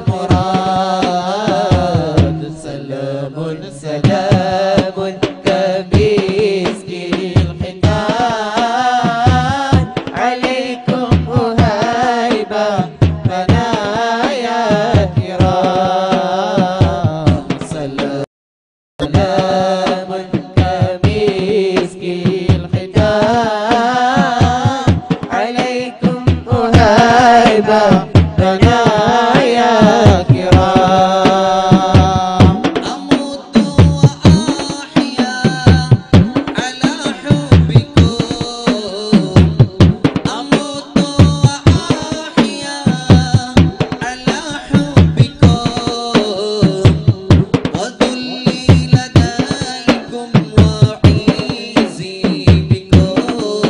المراد سلام سلام كمسك الختان عليكم أهيبة بنايا كرام سلام سلام كمسك الختان عليكم أهيبة بنايا كرام أموت وأحيا على حبكم أموت وأحيا على حبكم وذلي لديكم وعيزي بكم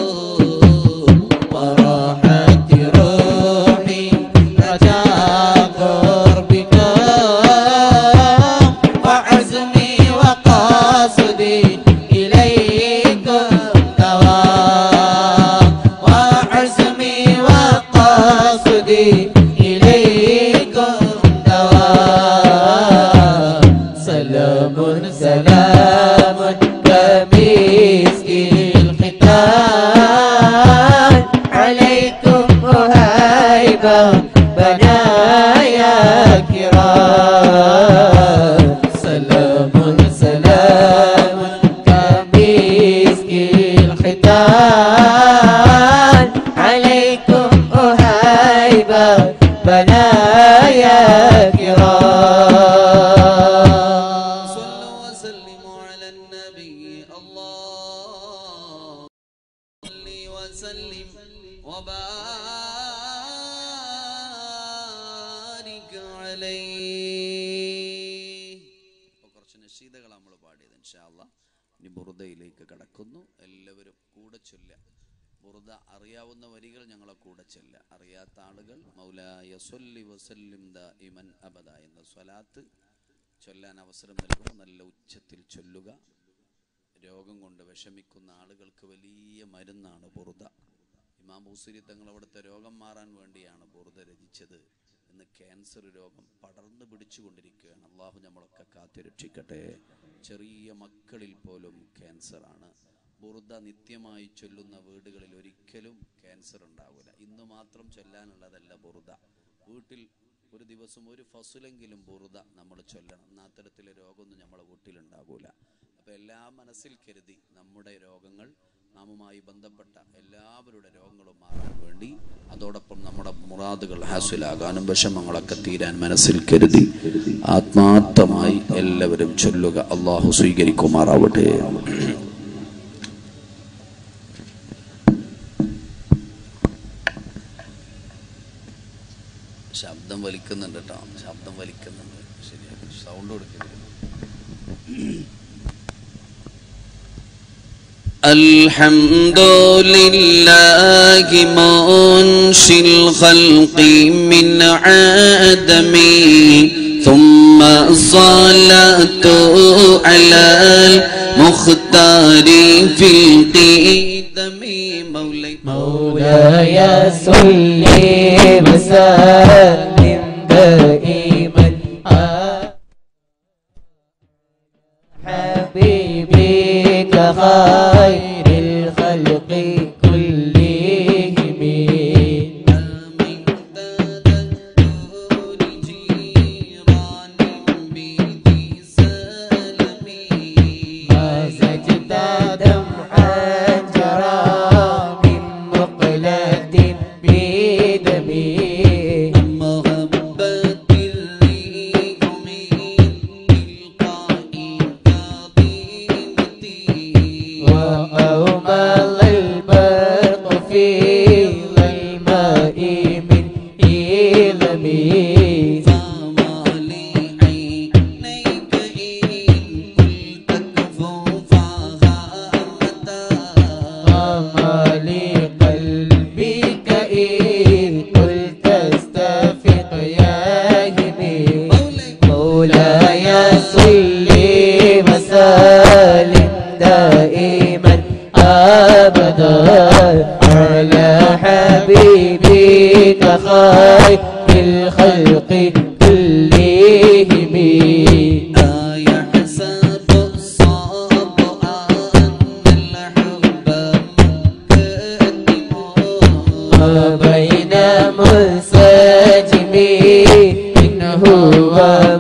وراحت روحي رجاء قربكم وعزمي وقاصدي إليكم دوام وعزمي وقاصدي إليكم دوام سلام سلام كمسك الختان عليكم أهيبة بنايا كرام سلام سلام كمسك الختان عليكم أهيبة بنايا كرام صلوا وسلموا على النبي الله صل وسلم وبارك عليه ഇപ്പോൾ കുറച്ച് നശീതകൾ നമ്മൾ പാടിയത് ഇൻഷാല്ല ഇനി ബുറുദയിലേക്ക് കടക്കുന്നു എല്ലാവരും കൂടെ ചൊല്ല ബുറുദ അറിയാവുന്ന വരികൾ ഞങ്ങളെ കൂടെ ചൊല്ല അറിയാത്ത ആളുകൾ മൗലായ സൊല്ലി വസല്ലിം ദ ഇമൻ അബദ എന്ന സ്വലാത്ത് ചൊല്ലാൻ അവസരം നൽകുമ്പോൾ നല്ല ഉച്ചത്തിൽ ചൊല്ലുക രോഗം കൊണ്ട് വിഷമിക്കുന്ന ആളുകൾക്ക് വലിയ മരുന്നാണ് ബുറുദ ഇമാം ബൂസിരി തങ്ങൾ അവിടുത്തെ രോഗം മാറാൻ വേണ്ടിയാണ് ബുറുദ രചിച്ചത് ഇന്ന് ക്യാൻസർ രോഗം പടർന്നു പിടിച്ചുകൊണ്ടിരിക്കുകയാണ് അള്ളാഹു നമ്മളൊക്കെ കാത്തുരക്ഷിക്കട്ടെ ചെറിയ മക്കളിൽ പോലും ക്യാൻസറാണ് ബുറുദ നിത്യമായി ചൊല്ലുന്ന വീടുകളിൽ ഒരിക്കലും ക്യാൻസർ ഉണ്ടാവില്ല ഇന്ന് മാത്രം ചൊല്ലാനുള്ളതല്ല ബുറുദ വീട്ടിൽ ഒരു ദിവസം ഒരു ഫസുലെങ്കിലും ബുറുദ നമ്മൾ ചൊല്ലണം എന്നാ അത്തരത്തിലെ രോഗമൊന്നും നമ്മളെ വീട്ടിലുണ്ടാകൂല അപ്പോൾ എല്ലാം മനസ്സിൽ കരുതി നമ്മുടെ രോഗങ്ങൾ നാമുമായി ബന്ധപ്പെട്ട എല്ലാവരുടെ രോഗങ്ങളും മാറാൻ വേണ്ടി അതോടൊപ്പം നമ്മുടെ മുറാദുകൾ ഹാസിലാകാനും വിഷമങ്ങളൊക്കെ തീരാൻ മനസ്സിൽ കരുതി ആത്മാർത്ഥമായി എല്ലാവരും ചൊല്ലുക അള്ളാഹു സ്വീകരിക്കുമാറാവട്ടെ ശബ്ദം വലിക്കുന്നുണ്ട് കേട്ടോ ശബ്ദം വലിക്കുന്നുണ്ട് ശരിയാ സൗണ്ട് കൊടുക്കുന്നില്ല الحمد لله منشي الخلق من عدم ثم الصلاة على المختار المختار في القدم مولاي مولاي صل وسلم دائما على حبيبك خير الخلق كلهم من تذكر جيران بذي سلمي ما سجد دمعا جرى من مقلة بدمي محبة الريح من تلقاء كظيمتي وأومل البرق في ظلماء من إيلمي فما لعينيك إن قلت كفوفها متى وما لقلبك إن قلت استفق يا همي مولاي صل وسلم دائما ابدا على حبيبك خير الخلق كلهم أيحسب الصاب أن الحب مقدم وبين منسجمين هو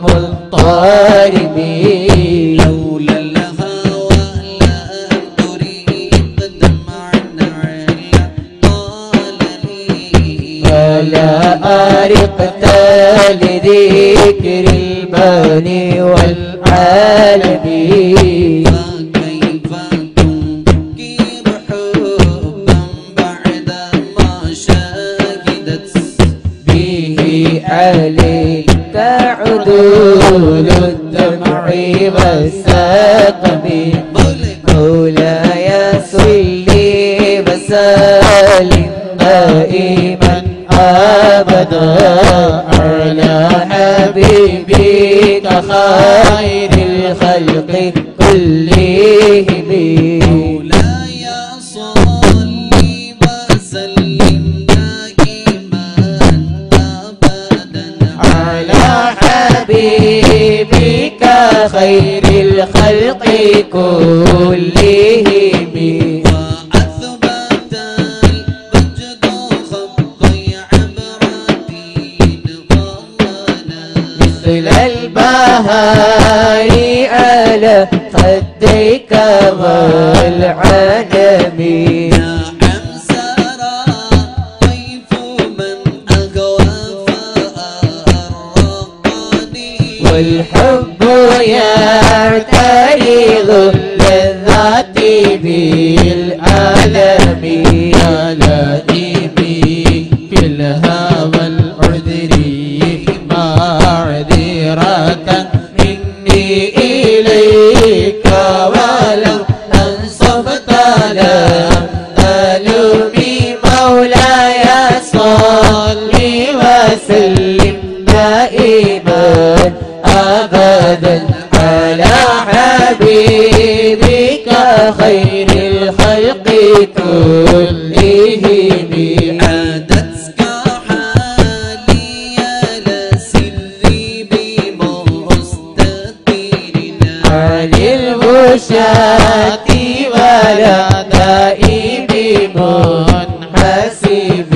مضطرب لولا الهوى لم تريد دمعا على طالني فلا أرقت لذكر الباني والعالمين فكيف تنكر حبا بعد ما شهدت به عليك عدول الدمع والسقم مولاي صل وسلم دائما ابدا على حبيبك خير الخلق كلهم مولاي صل وسلم دائما ابدا على حبيبك خير الخلق كلهم وأثبت المجد خطي عبرتين ضمنا مثل البهار على خديك والعالم نعم سرى طيف من أغوى فأرقني والحب يعترض اللذات بالعالم يا لئيمي في الهوى العذري معذرة مني إليك ولو أنصفت لم تلومي مولاي صل وسلم دائما أبدا على حبيبك خير الخلق كلهم عادتك حالي لسري بمستقرنا عن الوشاة ولا دائم منحسب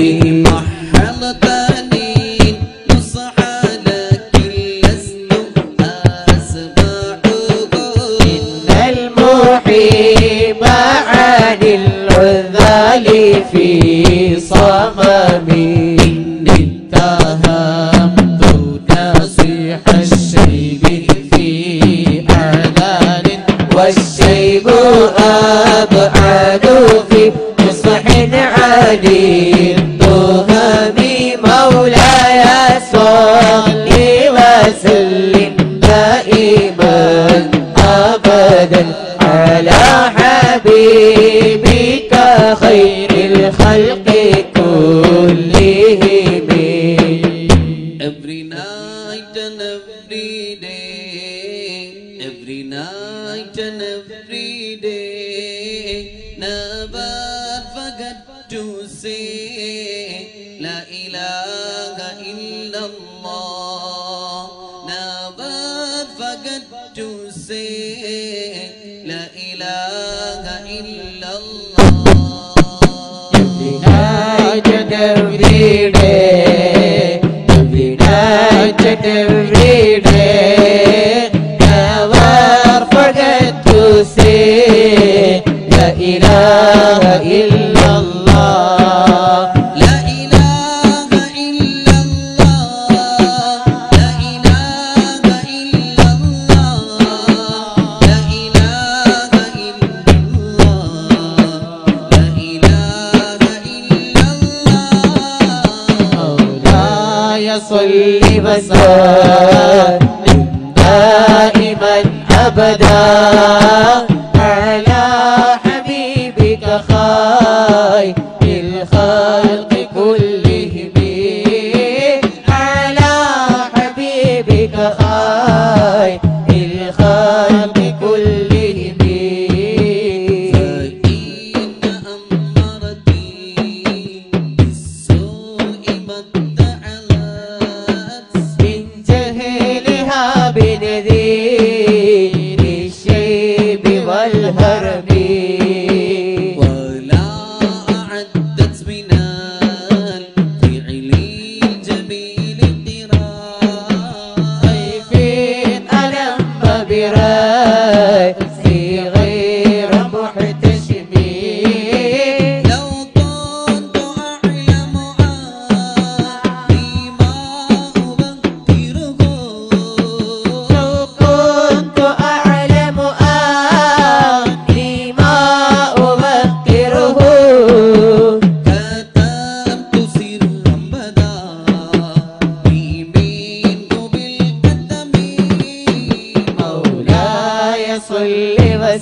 حمدني نصح لك لست أسمعه إن المحب عن العذال في صمم إني اتهمت نصيح الشيب في أعلان والشيب أبعد في نصح علي التهم مولاي صل وسلم دائما أبدا على حبيبك خير الخلق كلهم Every night and every day, every night and every day. Never forget to say La ilaha illallah Never forget to say La ilaha illallah United every day, united every day. Never forget to say La ilaha illallah. La ilaha illallah La ilaha illallah La ilaha illallah La ilaha illallah مولاي صل وسلم دائما ابدا على حبيبك خير الخلق كلهم على حبيبك خير الخلق كلهم فإن أمرتي بالسوء ما ادعت من جهلها بنذير الشيب والهرم ولا أعدت من الفعل الجميل قراء خايفين ألم برأسي غير محتشم لو كنت أعلم أني ما أبكره لو كنت أعلم أني ما أبكره كتبت سرا بدا لي منه بالكتم مولاي صل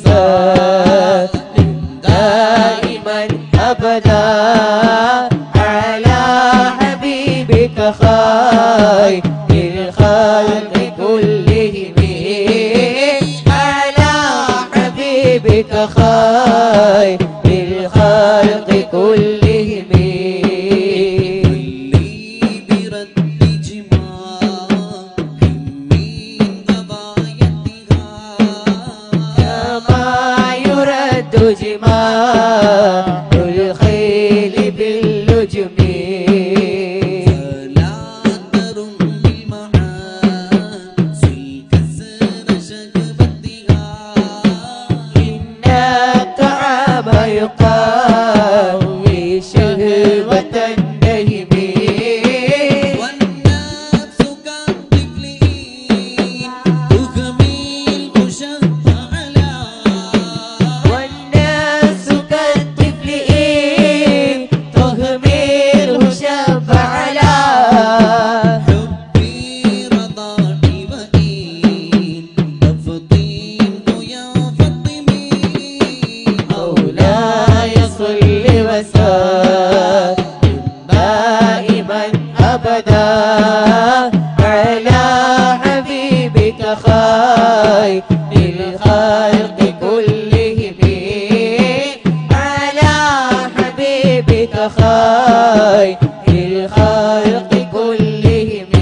وسلم دائما ابدا على حبيبك خير الخلق كلهم على حبيبك خير الخلق كلهم لي برد جماع من أبايتها كما يرد جماع الخيل باللجم فلا ترم بالمعاصي كسر شكبتها إن الطعام يقوي شهوة النهم والنفس كالطفل تهمل مشفع على والناس كالطفل إن تهمله شب على حبي رضاعي وإن تفضيل يا فاطمي مولاي صل وسلم دائما ابدا على حبيبك خير الخلق كلهم على حبيبك خير الخلق كلهم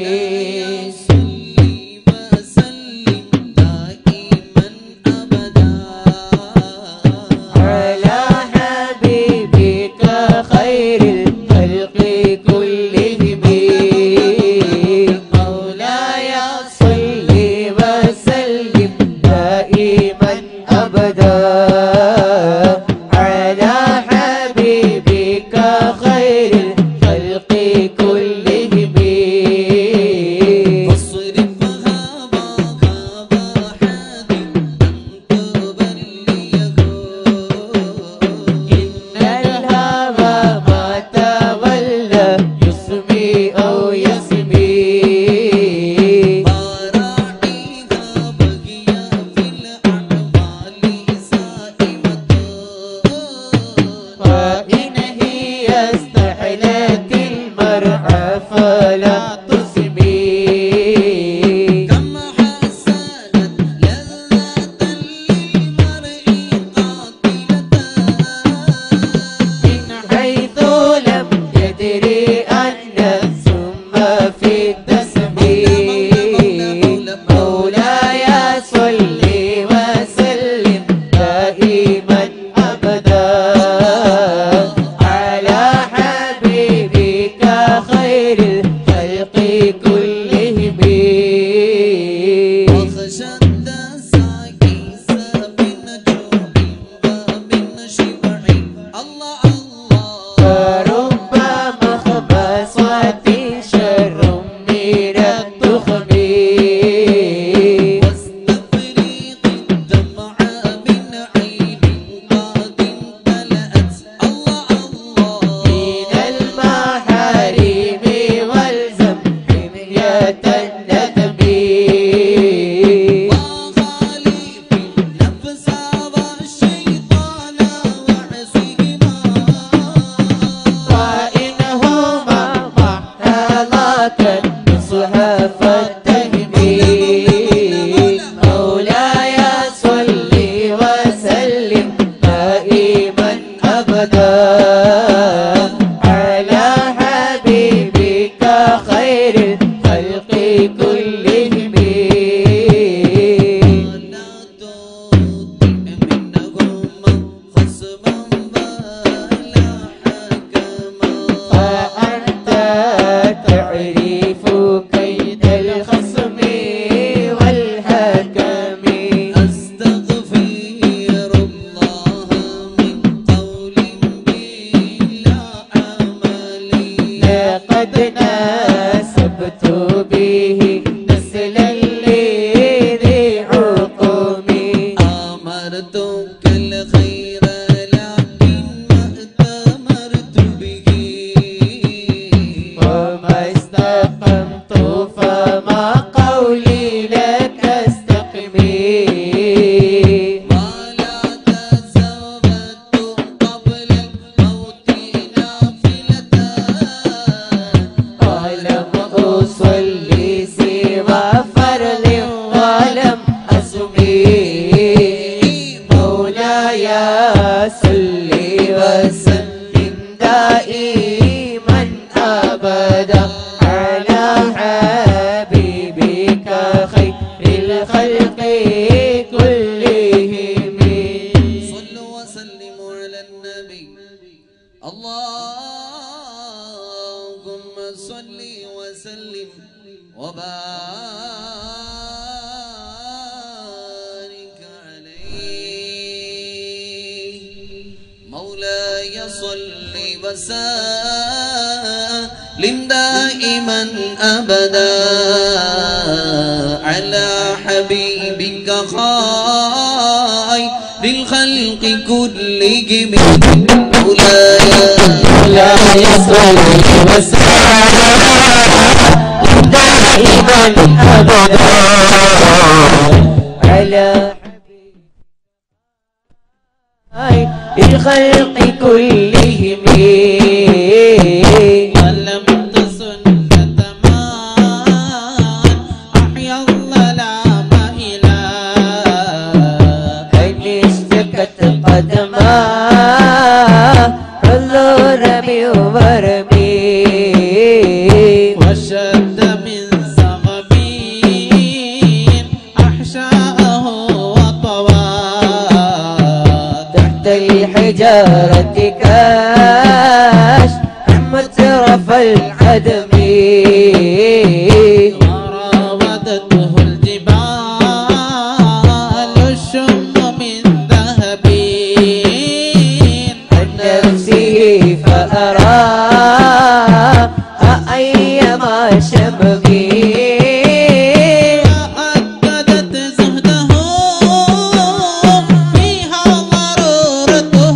صلي وسلم دائما أبدا على حبيبك خير الخلق كلهم مولاي صل وسلم دائما ابدا على حبيبك خير الخلق كلهم فاصرفها وغاب حاد أن تبليه إن الهوى ما تولى يسمي أو يسمي مراعيها بقيا في الأعمال سائمة وإن هي استحلت المرعى فلا تسمي كم حسنت لذة للمرء قاتلة أبدا على حبيبك خير الخلق كلهم فأنت تعرف كيد الخصم والحكم أستغفر الله من قول بلا عمل لقد ناسبت به نسلا لذي حكم أمرتك الخير لكن ما ائتمرت به وما استقمت فما قولي لك استقمي ولا تزودت قبل الموت نافلة ولم أصلي سوى فرض ولم أسمي مولاي صلي وسلم دائما أبدا على حبيبك خير الخلق كلهم صلوا وسلموا على النبي اللهم صل وسلم وبارك عليه مولاي صل وسلم دائما ابدا على حبيبك خير للخلق كلهم مولاي مولاي صل وسلم دائما ابدا على الخلق كلهم علمت سنة ما أحيا الظلام إلى أن اشتكت قدماه حضور بورمي وشد من صغبين أحشاءه وطوى تحت الحجارة كاش مترف العدم وراودته الجبال الشم من ذهب عن نفسه فأرى أيما شمبي فأكدت زهده فيها ضرورته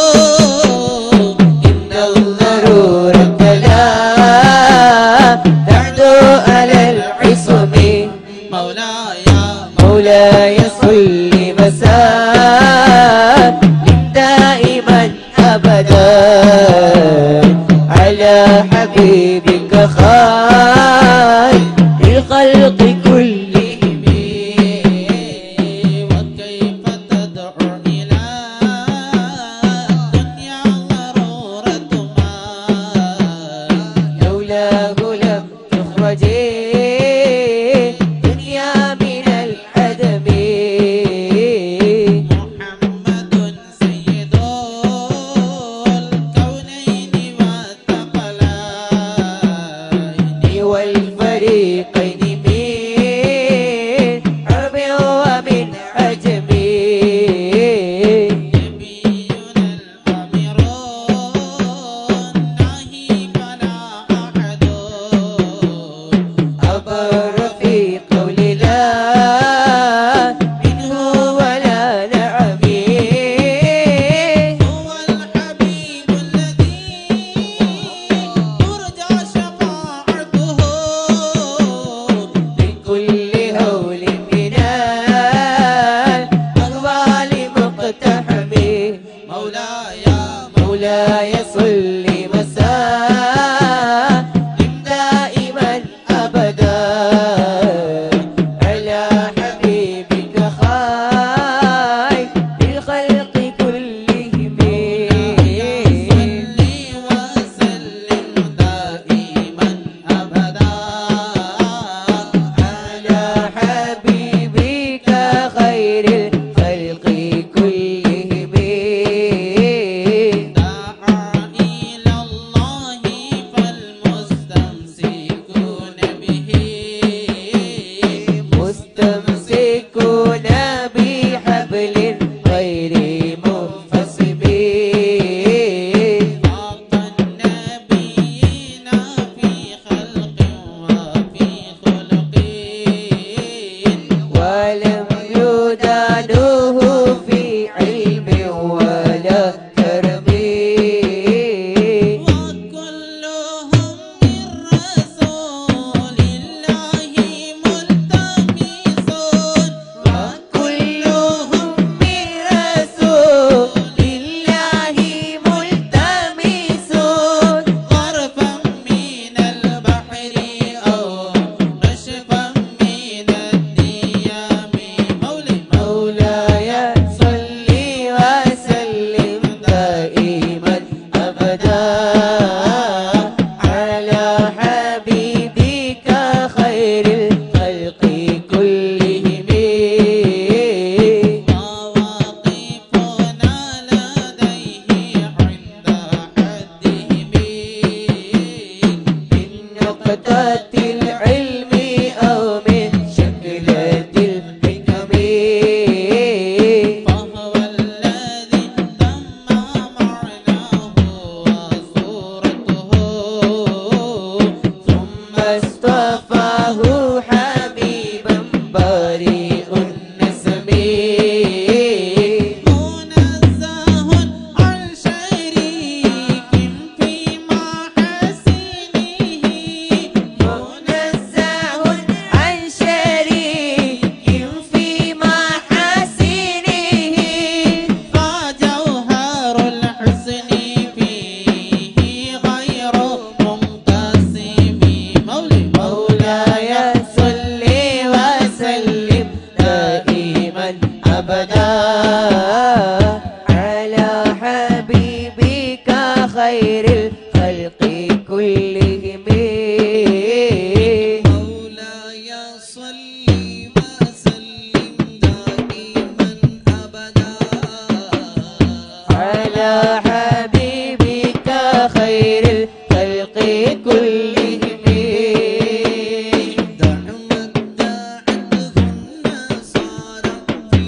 إن الضرورة لا تعدو على العصم مولاي مولاي صل مساء دائما أبدا على حبيبك خير الخلق كلهم وكيف تدعو إلى الدنيا ضرورة ما لولاه لم تخرجي دنيا من العدم محمد سيد الكونين والثقلين والفريقين من عرب ومن عجم نبينا الأمير الناهي فلا أحد أبر في قول لا منه ولا نعم هو الحبيب الذي ترجى شفاعته من كل هول من الأهوال مقتحم مولاي مولاي صل مساء دائما أبدا على حبيبك خير الخلق كلهم خير الخلق كلهم مولاي صل وسلم دائما ابدا على حبيبك خير الخلق كلهم دعما دعته النصارى في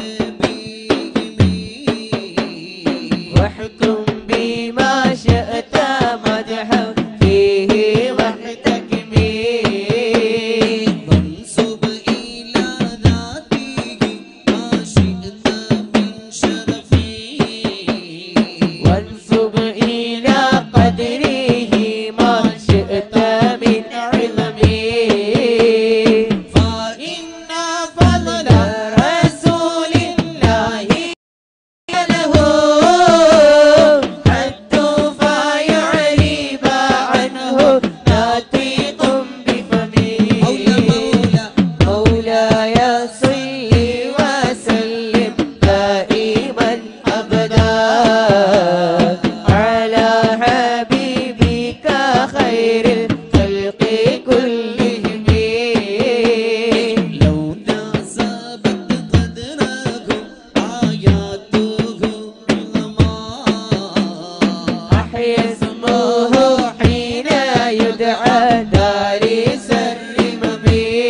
نبيهم واحكم بما شئت مدحا فيه واحتكمي وانسب إلى ذاته ما شئت من شرفه وانسب إلى قدره ما شئت من علمه فإن فضل رسول الله له حد فيعرب عنه ناطق بفمه مولى مولى مولاي صل وسلم دائما ابدا على حبيبك خير الخلق كلهم لو ناسبت قدره آياته عظما أحيا اسمه حين يدعى دارس الرمم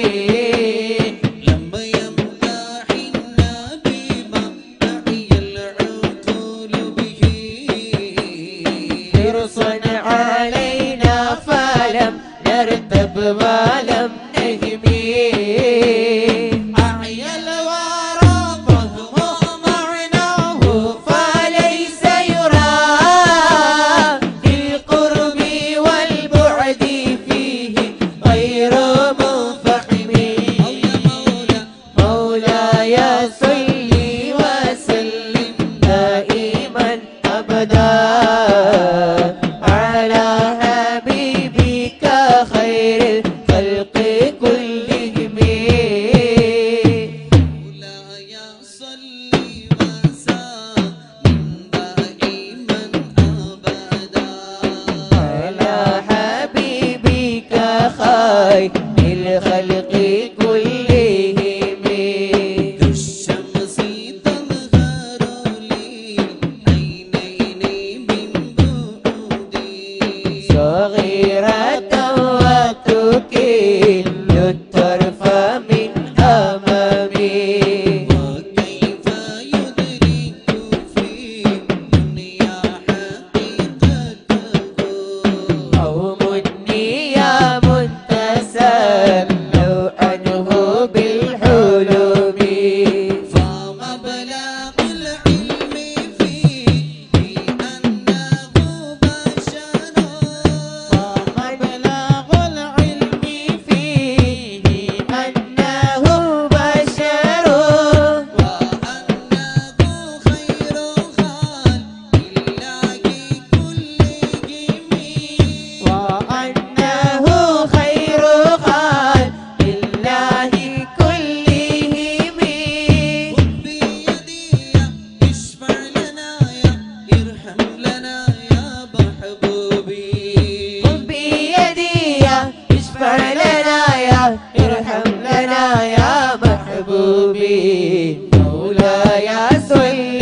لما يمدح النبي ما دعي العقول به حرص علينا فلم نرتب ولم نهمي أعيا الورى فهو معناه فليس يرى في القرب والبعد فيه غير منفحم مولى مولى مولاي صل وسلم دائما ابدا على حبيبك خير الخلق كلهم مولاي صل وسلم دائما أبدا على حبيبك خير الخلق كلهم كالشمس تظهر للعينين من بعد صغيرة وتكل الطرف من أمامي وكيف يدرك في الدنيا حقيقته أو مني يا منتسب لو عنه بالحلم فمبلغ العلم فيه أنه بشر ومبلغ العلم فيه أنه بشر وأنه خير خلق الله كلهم وأنه خير خلق الله كلهم بيدي اشفع لنا يا ارحم لنا يا محبوبي بيدي اشفع لنا يا ارحم لنا يا محبوبي مولاي صل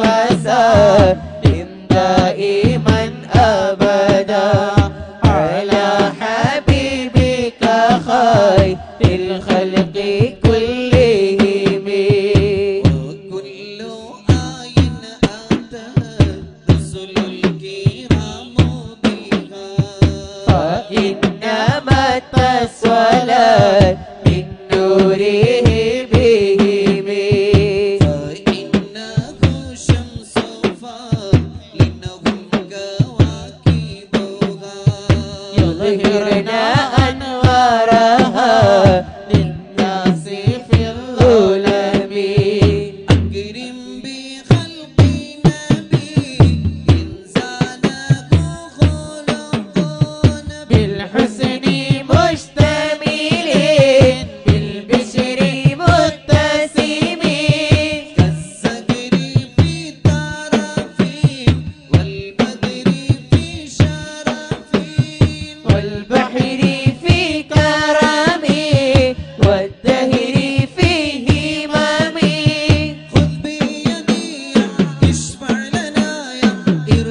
وسلم دائما ابدا على حبيبك خير الخلق كلهم وكل آي أتى رسل الكرام بها فإنما الصلاة من نوره بهم فإنه شمس فإنهم كواكبها يظهرن أنوارها للناس في الظلم أكرم بخلق نبي إنسانه خلق نبي بالحسن مشتملين بالبشر متسمين كالزهر في طرفهم والبدر في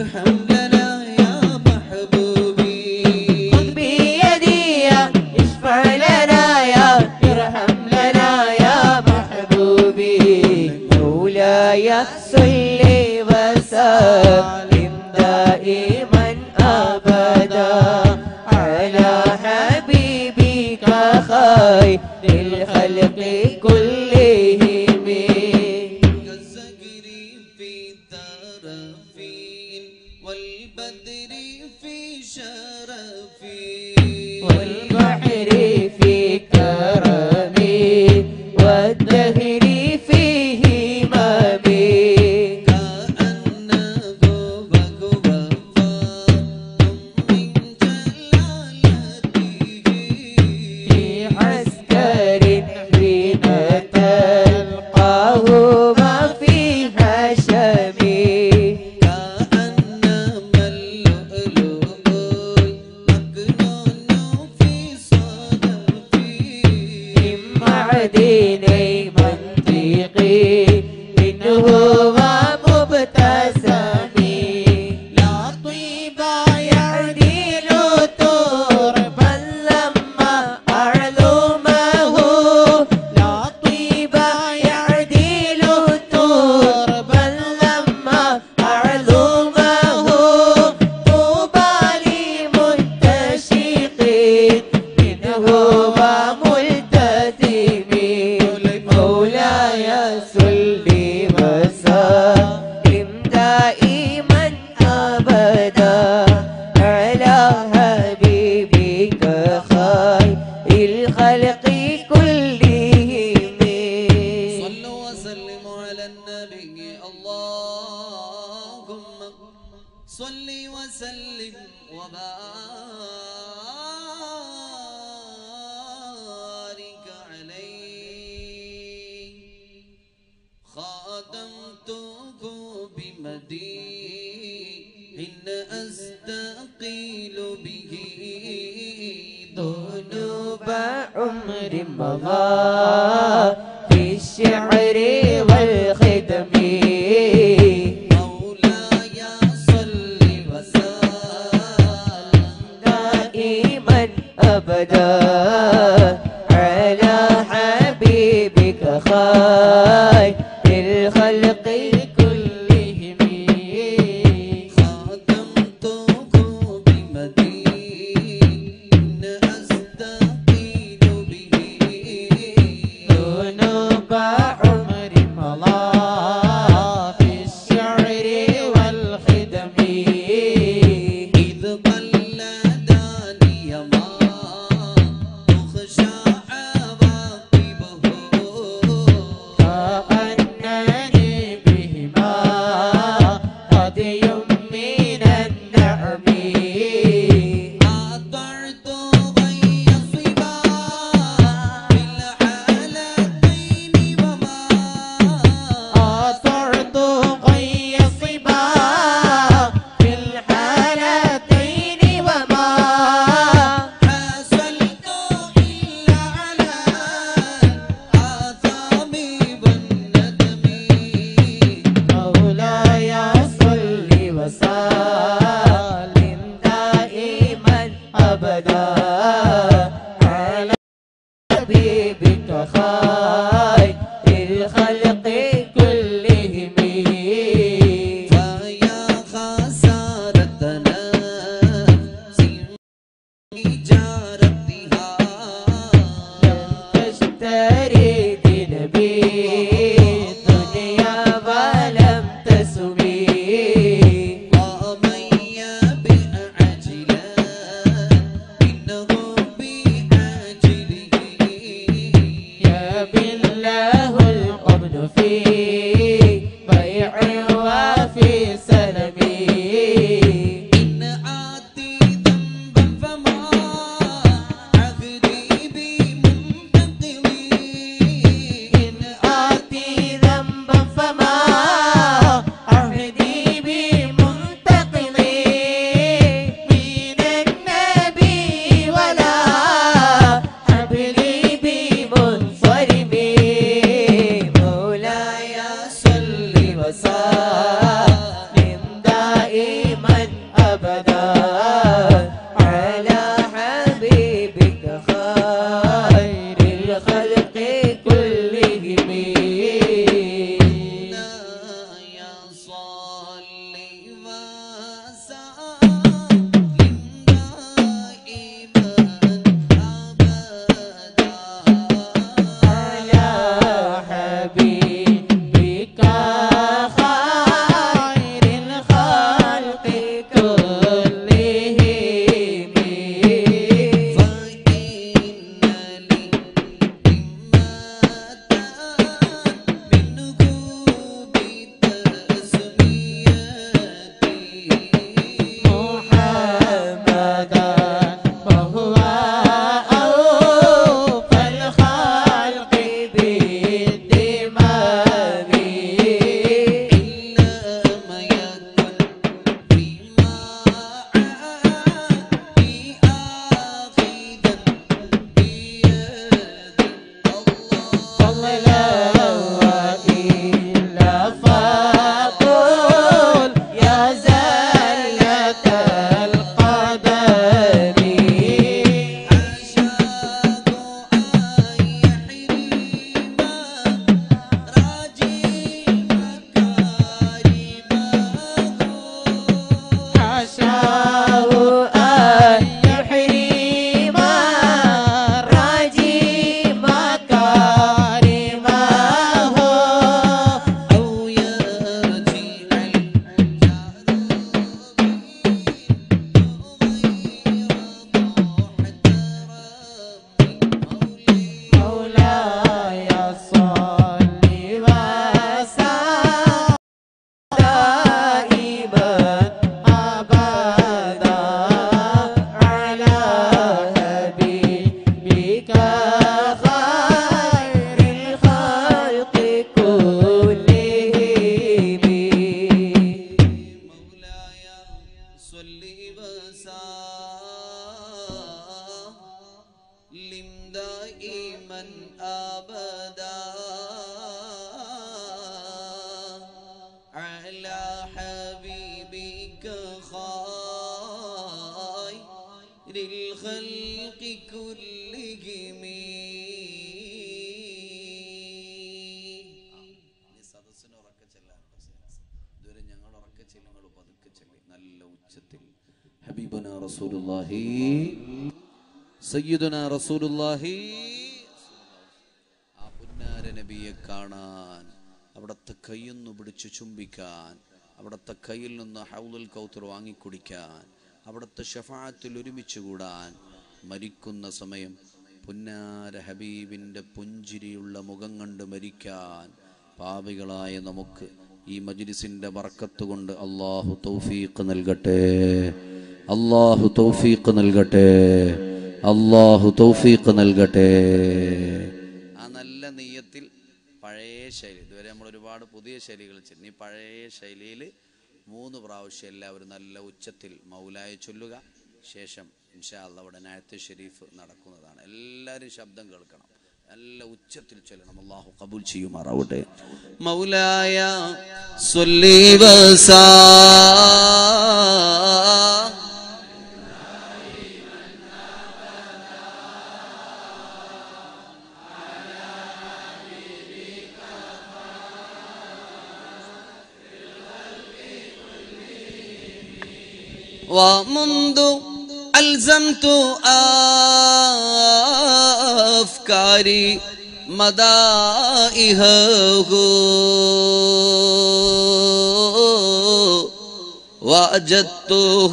ارحم لنا يا محبوبي خذ بيدي اشفع لنا يا ارحم لنا يا محبوبي مولاي صل وسلم دائما ابدا على حبيبك خير الخلق كلهم كالزهر في طرفين والبدر في شرفين والبحر في كرمي والدهر في هممي كأنه بقوة من جلالته في عسكر حين تلقاه ما في هشمي كأنما اللؤلؤ المكنون في صدفي من معدني منطقي منه ومبتسمي لا طيب يعدل تربا لما أعلمه لا طيب يعدل تربا لما أعلمه طوبى لمنتشق منه وملتزم مولاي صل وسلم دائما ابدا على حبيبك خير الخلق كلهم صلوا وسلموا على النبي اللهم صل وسلم وبارك عليه خاتمته بمديح أستقيل به ذنوب عمر مضى في الشعر والخدم مولاي صل وسلم دائما ابدا على حبيبك خير الخلق كلهم خاتمتك بمدين أستقيل به ذنوب عمر مضى في الشعر والخدم إذ قلداني ما تخشى عواقبه كأنني بهما هدي من النعم أطعت غي صبا في الحالتين وما أطرت غي صبا في الحالتين وما حصلت إلا على آثام والندم مولاي صل وسلم دائما ابدا على حبيبك خير الخلق كلهم فيا خسارتنا تجارتها تشتري دنبي دنيا ولم تسمي ومن يبع عجلا إنه بعاجله يا بالله الأمن في بيع وفي سلم أبدا على حبيبك خير الخلق كلهم يا صلي وسلم دائما أبدا على حبيبك خير الخلق كلهم فإن لي همة منه بتسميتي محمدا وهو أوفى الخلق بالدماء إنما يكن فيما عادي آخذا بيد الله الله وإلا فقل يا زلة القدم عشاق أن يحرم راجي مكارمه حشاه أن يحرم راجي مكارمه أو يرجع مولاي صل وسلم دائما أبدا على حبيبك خير الخلق كلهم مولاي صل وسلم دائما أبدا على حبيبك خير الخلق كلهم സദസ്സിന് ഉറക്കെ ചെല്ലാൻ ഇതുവരെ ഞങ്ങൾ ഉറക്കെ ചെല്ലുങ്ങൾ പതുക്കെ ചെല്ലി നല്ല ഉച്ചത്തിൽ ഹബീബുന റസൂലുള്ളാഹി സയ്യിദുന റസൂലുള്ളാഹി ആ പുന്നാര നബിയെ കാണാൻ അവിടുത്തെ കൈയൊന്നു പിടിച്ച് ചുംബിക്കാൻ അവിടുത്തെ കയ്യിൽ നിന്ന് ഹൗലുൽ കൗത്തർ വാങ്ങിക്കുടിക്കാൻ അവിടുത്തെ ഷഫാത്തിൽ ഒരുമിച്ച് കൂടാൻ മരിക്കുന്ന സമയം പുന്നാര ഹബീബിൻ്റെ പുഞ്ചിരിയുള്ള മുഖം കണ്ട് മരിക്കാൻ പാപികളായ നമുക്ക് ഈ മജ്ലിസിൻ്റെ ബർക്കത്ത് കൊണ്ട് അള്ളാഹു തൗഫീഖ് നൽകട്ടെ അള്ളാഹു തൗഫീഖ് നൽകട്ടെ അള്ളാഹു തൗഫീഖ് നൽകട്ടെ ആ നല്ല നെയ്യത്തിൽ പഴയ ശൈലി ഇതുവരെ നമ്മൾ ഒരുപാട് പുതിയ ശൈലികൾ ചെന്നി പഴയ ശൈലിയിൽ മൂന്ന് പ്രാവശ്യം എല്ലാവരും നല്ല ഉച്ചത്തിൽ മൗലായ ചൊല്ലുക ശേഷം ഇൻഷാ അല്ല അവിടെ നായത്ത് ഷെരീഫ് നടക്കുന്നതാണ് എല്ലാവരും ശബ്ദം കേൾക്കണം നല്ല ഉച്ചത്തിൽ ചൊല്ലണം അള്ളാഹു കബൂൽ ചെയ്യുമാറാവട്ടെ മൗലായ സൊല്ലി വസാ ومنذ ألزمت أفكاري مدائهه وأجدته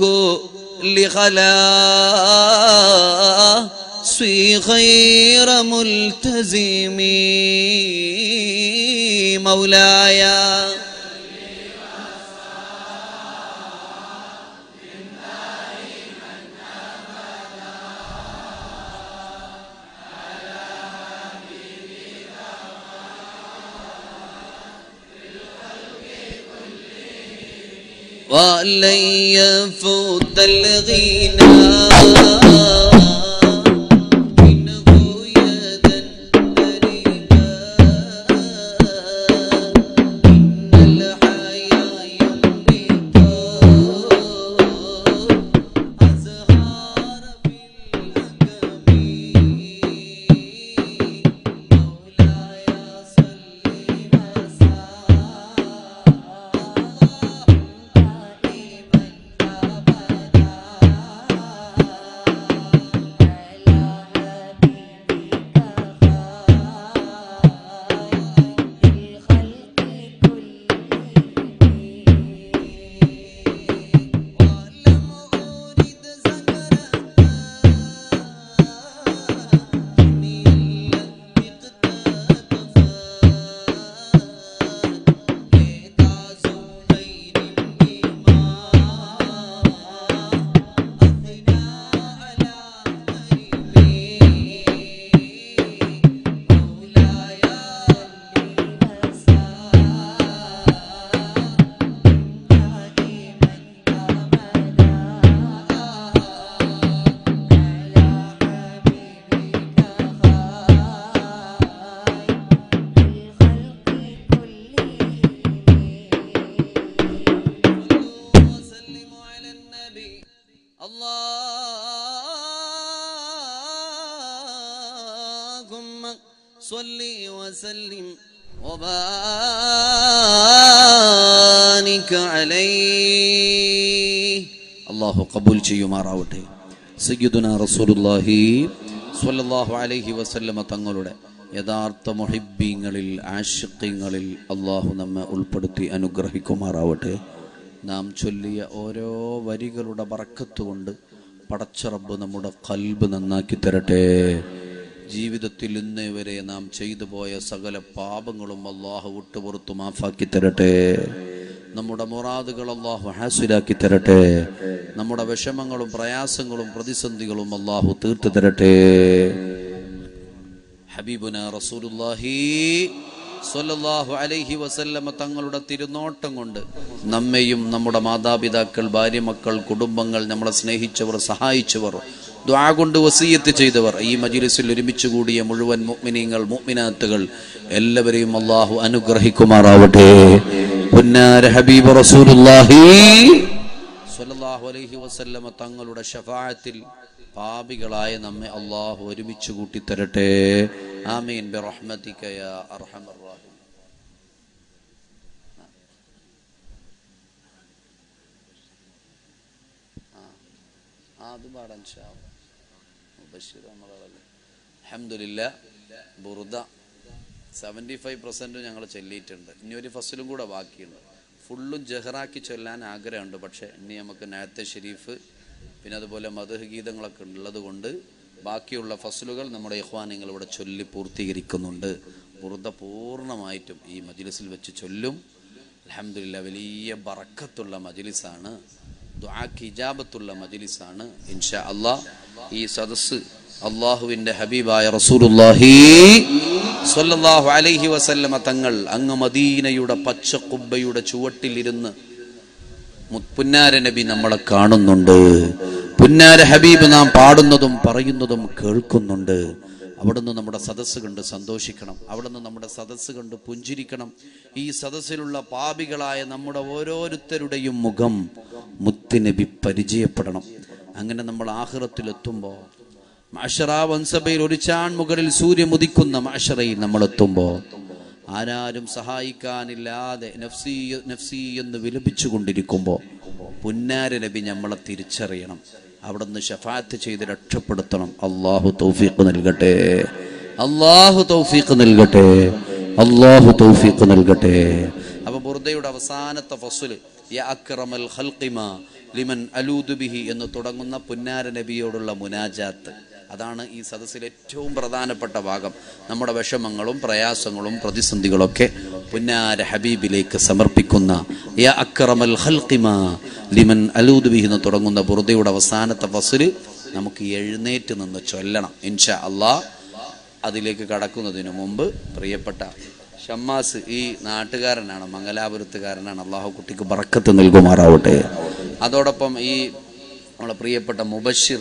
لخلاصي غير ملتزم مولاي ولن يفوت الغنى منه يدا قريبا إن الحياة يملك اللهم صل وسلم وبارك عليه അള്ളാഹു കബൂൽ ചെയ്യുമാറാവട്ടെ സയ്യിദുന റസൂലുള്ളാഹി സ്വല്ലല്ലാഹു അലൈഹി വസല്ലമ തങ്ങളുടെ യഥാർത്ഥ മൊഹിബീങ്ങളിൽ ആഷിഖ്യങ്ങളിൽ അള്ളാഹു നമ്മെ ഉൾപ്പെടുത്തി അനുഗ്രഹിക്കുമാറാവട്ടെ നാം ചൊല്ലിയ ഓരോ വരികളുടെ ബറക്കത്ത് കൊണ്ട് പടച്ചറബ് നമ്മുടെ കൽബ് നന്നാക്കി തരട്ടെ ജീവിതത്തിൽ ഇന്നേ വരെ നാം ചെയ്തു പോയ സകല പാപങ്ങളും അള്ളാഹു വിട്ടുപുറത്തു മാഫാക്കി തരട്ടെ നമ്മുടെ മുറാദുകൾ അള്ളാഹു ഹാസുലാക്കി തരട്ടെ നമ്മുടെ വിഷമങ്ങളും പ്രയാസങ്ങളും പ്രതിസന്ധികളും അള്ളാഹു തീർത്തു തരട്ടെ ഹബീബുന റസൂലുള്ളാഹി സ്വല്ലല്ലാഹു അലൈഹി വസല്ലമ തങ്ങളുടെ തിരുനോട്ടം കൊണ്ട് നമ്മെയും നമ്മുടെ മാതാപിതാക്കൾ ഭാര്യമക്കൾ കുടുംബങ്ങൾ നമ്മളെ സ്നേഹിച്ചവർ സഹായിച്ചവർ ദ്വാ കൊണ്ട് വസീയത്ത് ചെയ്തവർ ഈ മജിലിസിൽ ഒരുമിച്ച് കൂടിയ മുഴുവൻ മുഅ്മിനീങ്ങൾ മുഅ്മിനാത്തുകൾ എല്ലാവരെയും അള്ളാഹു അനുഗ്രഹിക്കുമാറാവട്ടെ പുന്നാര ഹബീബ് റസൂലുള്ളാഹി സ്വല്ലല്ലാഹു അലൈഹി വസല്ലമ തങ്ങളുടെ ഷഫാഅത്തിൽ പാപികളായ നമ്മെ അള്ളാഹു ഒരുമിച്ച് കൂട്ടിത്തരട്ടെ ആമീൻ ബിറഹ്മതിക യാ അർഹമർ റഹീം ആ അത് പാടാൻ അലഹമില്ല ബുറുദ സെവൻറ്റി ഫൈവ് പെർസെൻറ്റ് ഞങ്ങൾ ചൊല്ലിയിട്ടുണ്ട് ഇനി ഒരു ഫസലും കൂടെ ബാക്കിയുണ്ട് ഫുള്ളും ജഹറാക്കി ചൊല്ലാൻ ആഗ്രഹമുണ്ട് പക്ഷേ ഇനി നമുക്ക് നേരത്തെ ഷെരീഫ് പിന്നെ അതുപോലെ മധുഹ ഗീതങ്ങളൊക്കെ ഉള്ളത് കൊണ്ട് ബാക്കിയുള്ള ഫസലുകൾ നമ്മുടെ യഹ്വാനിങ്ങൾ ഇവിടെ ചൊല്ലി പൂർത്തീകരിക്കുന്നുണ്ട് ബുറുദ പൂർണ്ണമായിട്ടും ഈ മജ്ലിസിൽ വെച്ച് ചൊല്ലും അലഹമില്ല വലിയ ബറക്കത്തുള്ള മജ്ലിസാണ് ദുആക്ക് ഇജാബത്തുള്ള മജ്ലിസാണ് ഇൻഷാ അള്ളാഹ് ഈ സദസ്സ് അള്ളാഹുവിന്റെ ഹബീബായ റസൂലുള്ളാഹി സ്വല്ലല്ലാഹു അലൈഹി വസല്ലമ തങ്ങൾ അങ്ങ് മദീനയുടെ പച്ച കുബ്ബയുടെ ചുവട്ടിലിരുന്ന് മു- പുന്നാര നബി നമ്മളെ കാണുന്നുണ്ട് പുന്നാര ഹബീബ് നാം പാടുന്നതും പറയുന്നതും കേൾക്കുന്നുണ്ട് അവിടുന്ന് നമ്മുടെ സദസ്സ് കണ്ട് സന്തോഷിക്കണം അവിടുന്ന് നമ്മുടെ സദസ്സ് കണ്ട് പുഞ്ചിരിക്കണം ഈ സദസ്സിലുള്ള പാപികളായ നമ്മുടെ ഓരോരുത്തരുടെയും മുഖം മുത്തുനബി പരിചയപ്പെടണം അങ്ങനെ നമ്മൾ ആഹ്റത്തിലെത്തുമ്പോൾ മാഷറാ വൻസഭയിൽ ഒരു ചാൺ മുകളിൽ സൂര്യൻ ഉദിക്കുന്ന മാഷറയിൽ നമ്മൾ എത്തുമ്പോൾ ആരാരും സഹായിക്കാനില്ലാതെ നഫ്സി നഫ്സി എന്ന് വിലപിച്ചു കൊണ്ടിരിക്കുമ്പോൾ പുന്നാര നബി നമ്മളെ തിരിച്ചറിയണം അവിടെ നിന്ന് ഷഫാത്ത് ചെയ്ത് രക്ഷപ്പെടുത്തണം അള്ളാഹു തൗഫീഖ് നൽകട്ടെ അള്ളാഹു തൗഫീഖ് നൽകട്ടെ അള്ളാഹു തൗഫീഖ് നൽകട്ടെ അപ്പൊ ബുർദയുടെ അവസാനത്തെ ഫസുല് യാ അക്രമൽ ഖൽഖിമ ലിമൻ അലൂദു ബിഹി എന്ന് തുടങ്ങുന്ന പുന്നാര നബിയോടുള്ള മുനാജാത്ത് അതാണ് ഈ സദസ്സിലെ ഏറ്റവും പ്രധാനപ്പെട്ട ഭാഗം നമ്മുടെ വിഷമങ്ങളും പ്രയാസങ്ങളും പ്രതിസന്ധികളൊക്കെ പുന്നാര ഹബീബിലേക്ക് സമർപ്പിക്കുന്ന യാ അക്രമൽ ഖൽഖിമ ലിമൻ അലൂദ് ബിഹി എന്ന് തുടങ്ങുന്ന ബുറുദയുടെ അവസാനത്തെ ഫസുല് നമുക്ക് എഴുന്നേറ്റ് നിന്ന് ചൊല്ലണം ഇൻഷാ അള്ളാഹ് അതിലേക്ക് കടക്കുന്നതിന് മുമ്പ് പ്രിയപ്പെട്ട ഷമ്മാസ് ഈ നാട്ടുകാരനാണ് മംഗലാപുരത്തുകാരനാണ് അള്ളാഹു കുട്ടിക്ക് ബറക്കത്ത് നൽകുമാറാവട്ടെ അതോടൊപ്പം ഈ നമ്മളെ പ്രിയപ്പെട്ട മുബഷിർ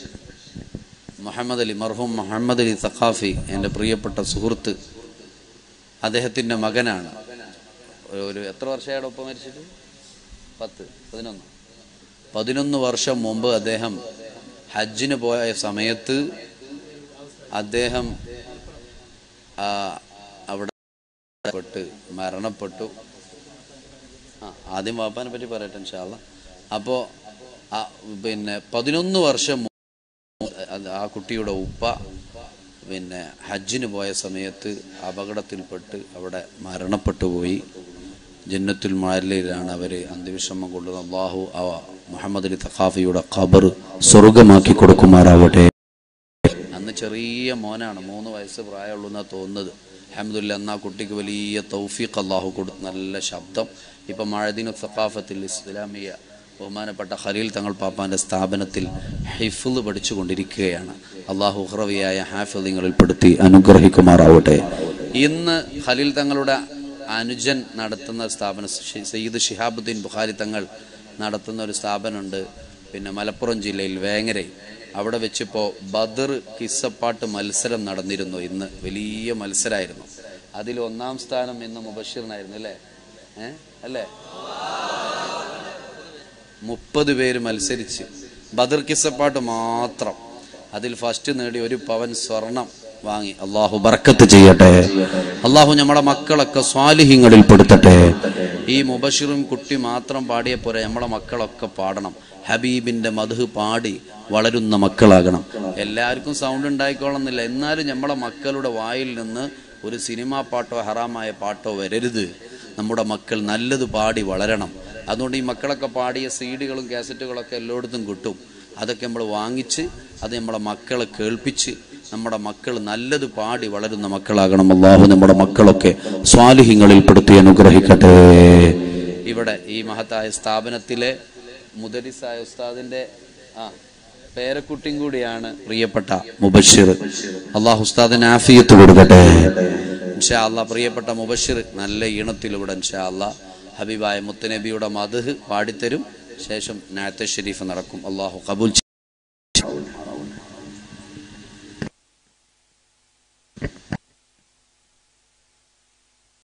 മുഹമ്മദ് അലി മർഹൂം മുഹമ്മദ് അലി സഖാഫി എൻ്റെ പ്രിയപ്പെട്ട സുഹൃത്ത് അദ്ദേഹത്തിൻ്റെ മകനാണ് ഒരു- ഒരു എത്ര വർഷമായിട്ട് ഒപ്പം മരിച്ചിട്ട് പത്ത് പതിനൊന്ന് പതിനൊന്ന് വർഷം മുമ്പ് അദ്ദേഹം ഹജ്ജിന് പോയ സമയത്ത് അദ്ദേഹം ആ, അവിടെ പെട്ട് മരണപ്പെട്ടു ആ ആദ്യം വാപ്പാനെ പറ്റി പറയട്ടെ ഇൻഷാല്ല അപ്പോൾ പിന്നെ പതിനൊന്ന് വർഷം മുമ്പ് അത് ആ കുട്ടിയുടെ ഉപ്പ പിന്നെ ഹജ്ജിന് പോയ സമയത്ത് അപകടത്തിൽപ്പെട്ട് അവിടെ മരണപ്പെട്ടു പോയി ജന്നത്തുൽ മാലിലാണ് അവർ അന്ത്യവിഷമം കൊള്ളുന്ന അള്ളാഹു ആ മുഹമ്മദ് അലി തഖാഫിയുടെ ഖബർ സ്വർഗമാക്കി കൊടുക്കുമാറാവട്ടെ അന്ന് ചെറിയ മോനാണ് മൂന്ന് വയസ്സ് പ്രായമുള്ളൂ എന്നാ തോന്നുന്നത് അഹമ്മദില്ല അന്ന് ആ കുട്ടിക്ക് വലിയ തൗഫീഖ് അള്ളാഹു കൊടുത്തു നല്ല ശബ്ദം ഇപ്പം മഴദീനു സഖാഫത്തിൽ ഇസ്ലാമിയ ബഹുമാനപ്പെട്ട ഖലീൽ തങ്ങൾ പാപ്പാന്റെ സ്ഥാപനത്തിൽ ഹിഫുൽ പഠിച്ചു കൊണ്ടിരിക്കുകയാണ് അള്ളാഹു ഉഹ്റവിയായ ഹാഫിളിങ്ങളിൽ പെടുത്തി അനുഗ്രഹിക്കുമാറാവട്ടെ ഇന്ന് ഖലീൽ തങ്ങളുടെ അനുജൻ നടത്തുന്ന സ്ഥാപനം ഷി- സയ്യിദ് ഷിഹാബുദ്ദീൻ ബുഖാരി തങ്ങൾ നടത്തുന്ന ഒരു സ്ഥാപനമുണ്ട് പിന്നെ മലപ്പുറം ജില്ലയിൽ വേങ്ങര അവിടെ വെച്ചിപ്പോൾ ബദർ കിസ്സപ്പാട്ട് മത്സരം നടന്നിരുന്നു ഇന്ന് വലിയ മത്സരമായിരുന്നു അതിൽ ഒന്നാം സ്ഥാനം ഇന്ന് മുബഷിറിനായിരുന്നു അല്ലേ ഏ അല്ലേ മുപ്പത് പേര് മത്സരിച്ച് ബദർ കിസ്സപ്പാട്ട് മാത്രം അതിൽ ഫസ്റ്റ് നേടി ഒരു പവൻ സ്വർണം വാങ്ങി അള്ളാഹു ബർക്കത്ത് ചെയ്യട്ടെ അള്ളാഹു നമ്മുടെ മക്കളൊക്കെ സ്വാലിഹ്യങ്ങളിൽ പെടുത്തട്ടെ ഈ മുബഷിറും കുട്ടി മാത്രം പാടിയ പോരെ നമ്മളെ മക്കളൊക്കെ പാടണം ഹബീബിന്റെ മധു പാടി വളരുന്ന മക്കളാകണം എല്ലാവർക്കും സൗണ്ട് ഉണ്ടായിക്കോളന്നില്ല എന്നാലും നമ്മളെ മക്കളുടെ വായിൽ നിന്ന് ഒരു സിനിമാ പാട്ടോ ഹറാമായ പാട്ടോ വരരുത് നമ്മുടെ മക്കൾ നല്ലത് പാടി വളരണം അതുകൊണ്ട് ഈ മക്കളൊക്കെ പാടിയ സീഡികളും കാസറ്റുകളൊക്കെ എല്ലായിടത്തും കിട്ടും അതൊക്കെ നമ്മൾ വാങ്ങിച്ച് അത് നമ്മളെ മക്കളെ കേൾപ്പിച്ച് നമ്മുടെ മക്കൾ നല്ലത് പാടി വളരുന്ന മക്കളാകണം അള്ളാഹു നമ്മുടെ മക്കളൊക്കെ സ്വാലിഹ്യങ്ങളിൽ പെടുത്തി അനുഗ്രഹിക്കട്ടെ ഇവിടെ ഈ മഹത്തായ സ്ഥാപനത്തിലെ മുദരിസായ ഉസ്താദിന്റെ ആ പേരക്കുട്ടിയും കൂടിയാണ് പ്രിയപ്പെട്ട മുബഷിർ അള്ളാഹു ഉസ്താദിന് ആഫിയത്ത് കൊടുക്കട്ടെ ഇൻഷാ അള്ളാഹ് പ്രിയപ്പെട്ട മുബഷിർ നല്ല ഈണത്തിലൂടെ ഇൻഷാ അള്ളാഹ് ഹബീബായ മുത്തനബിയുടെ മധു പാടിത്തരും ശേഷം നാത്ത ഷെരീഫ് നടക്കും അള്ളാഹു കബൂൽ ചെയ്യും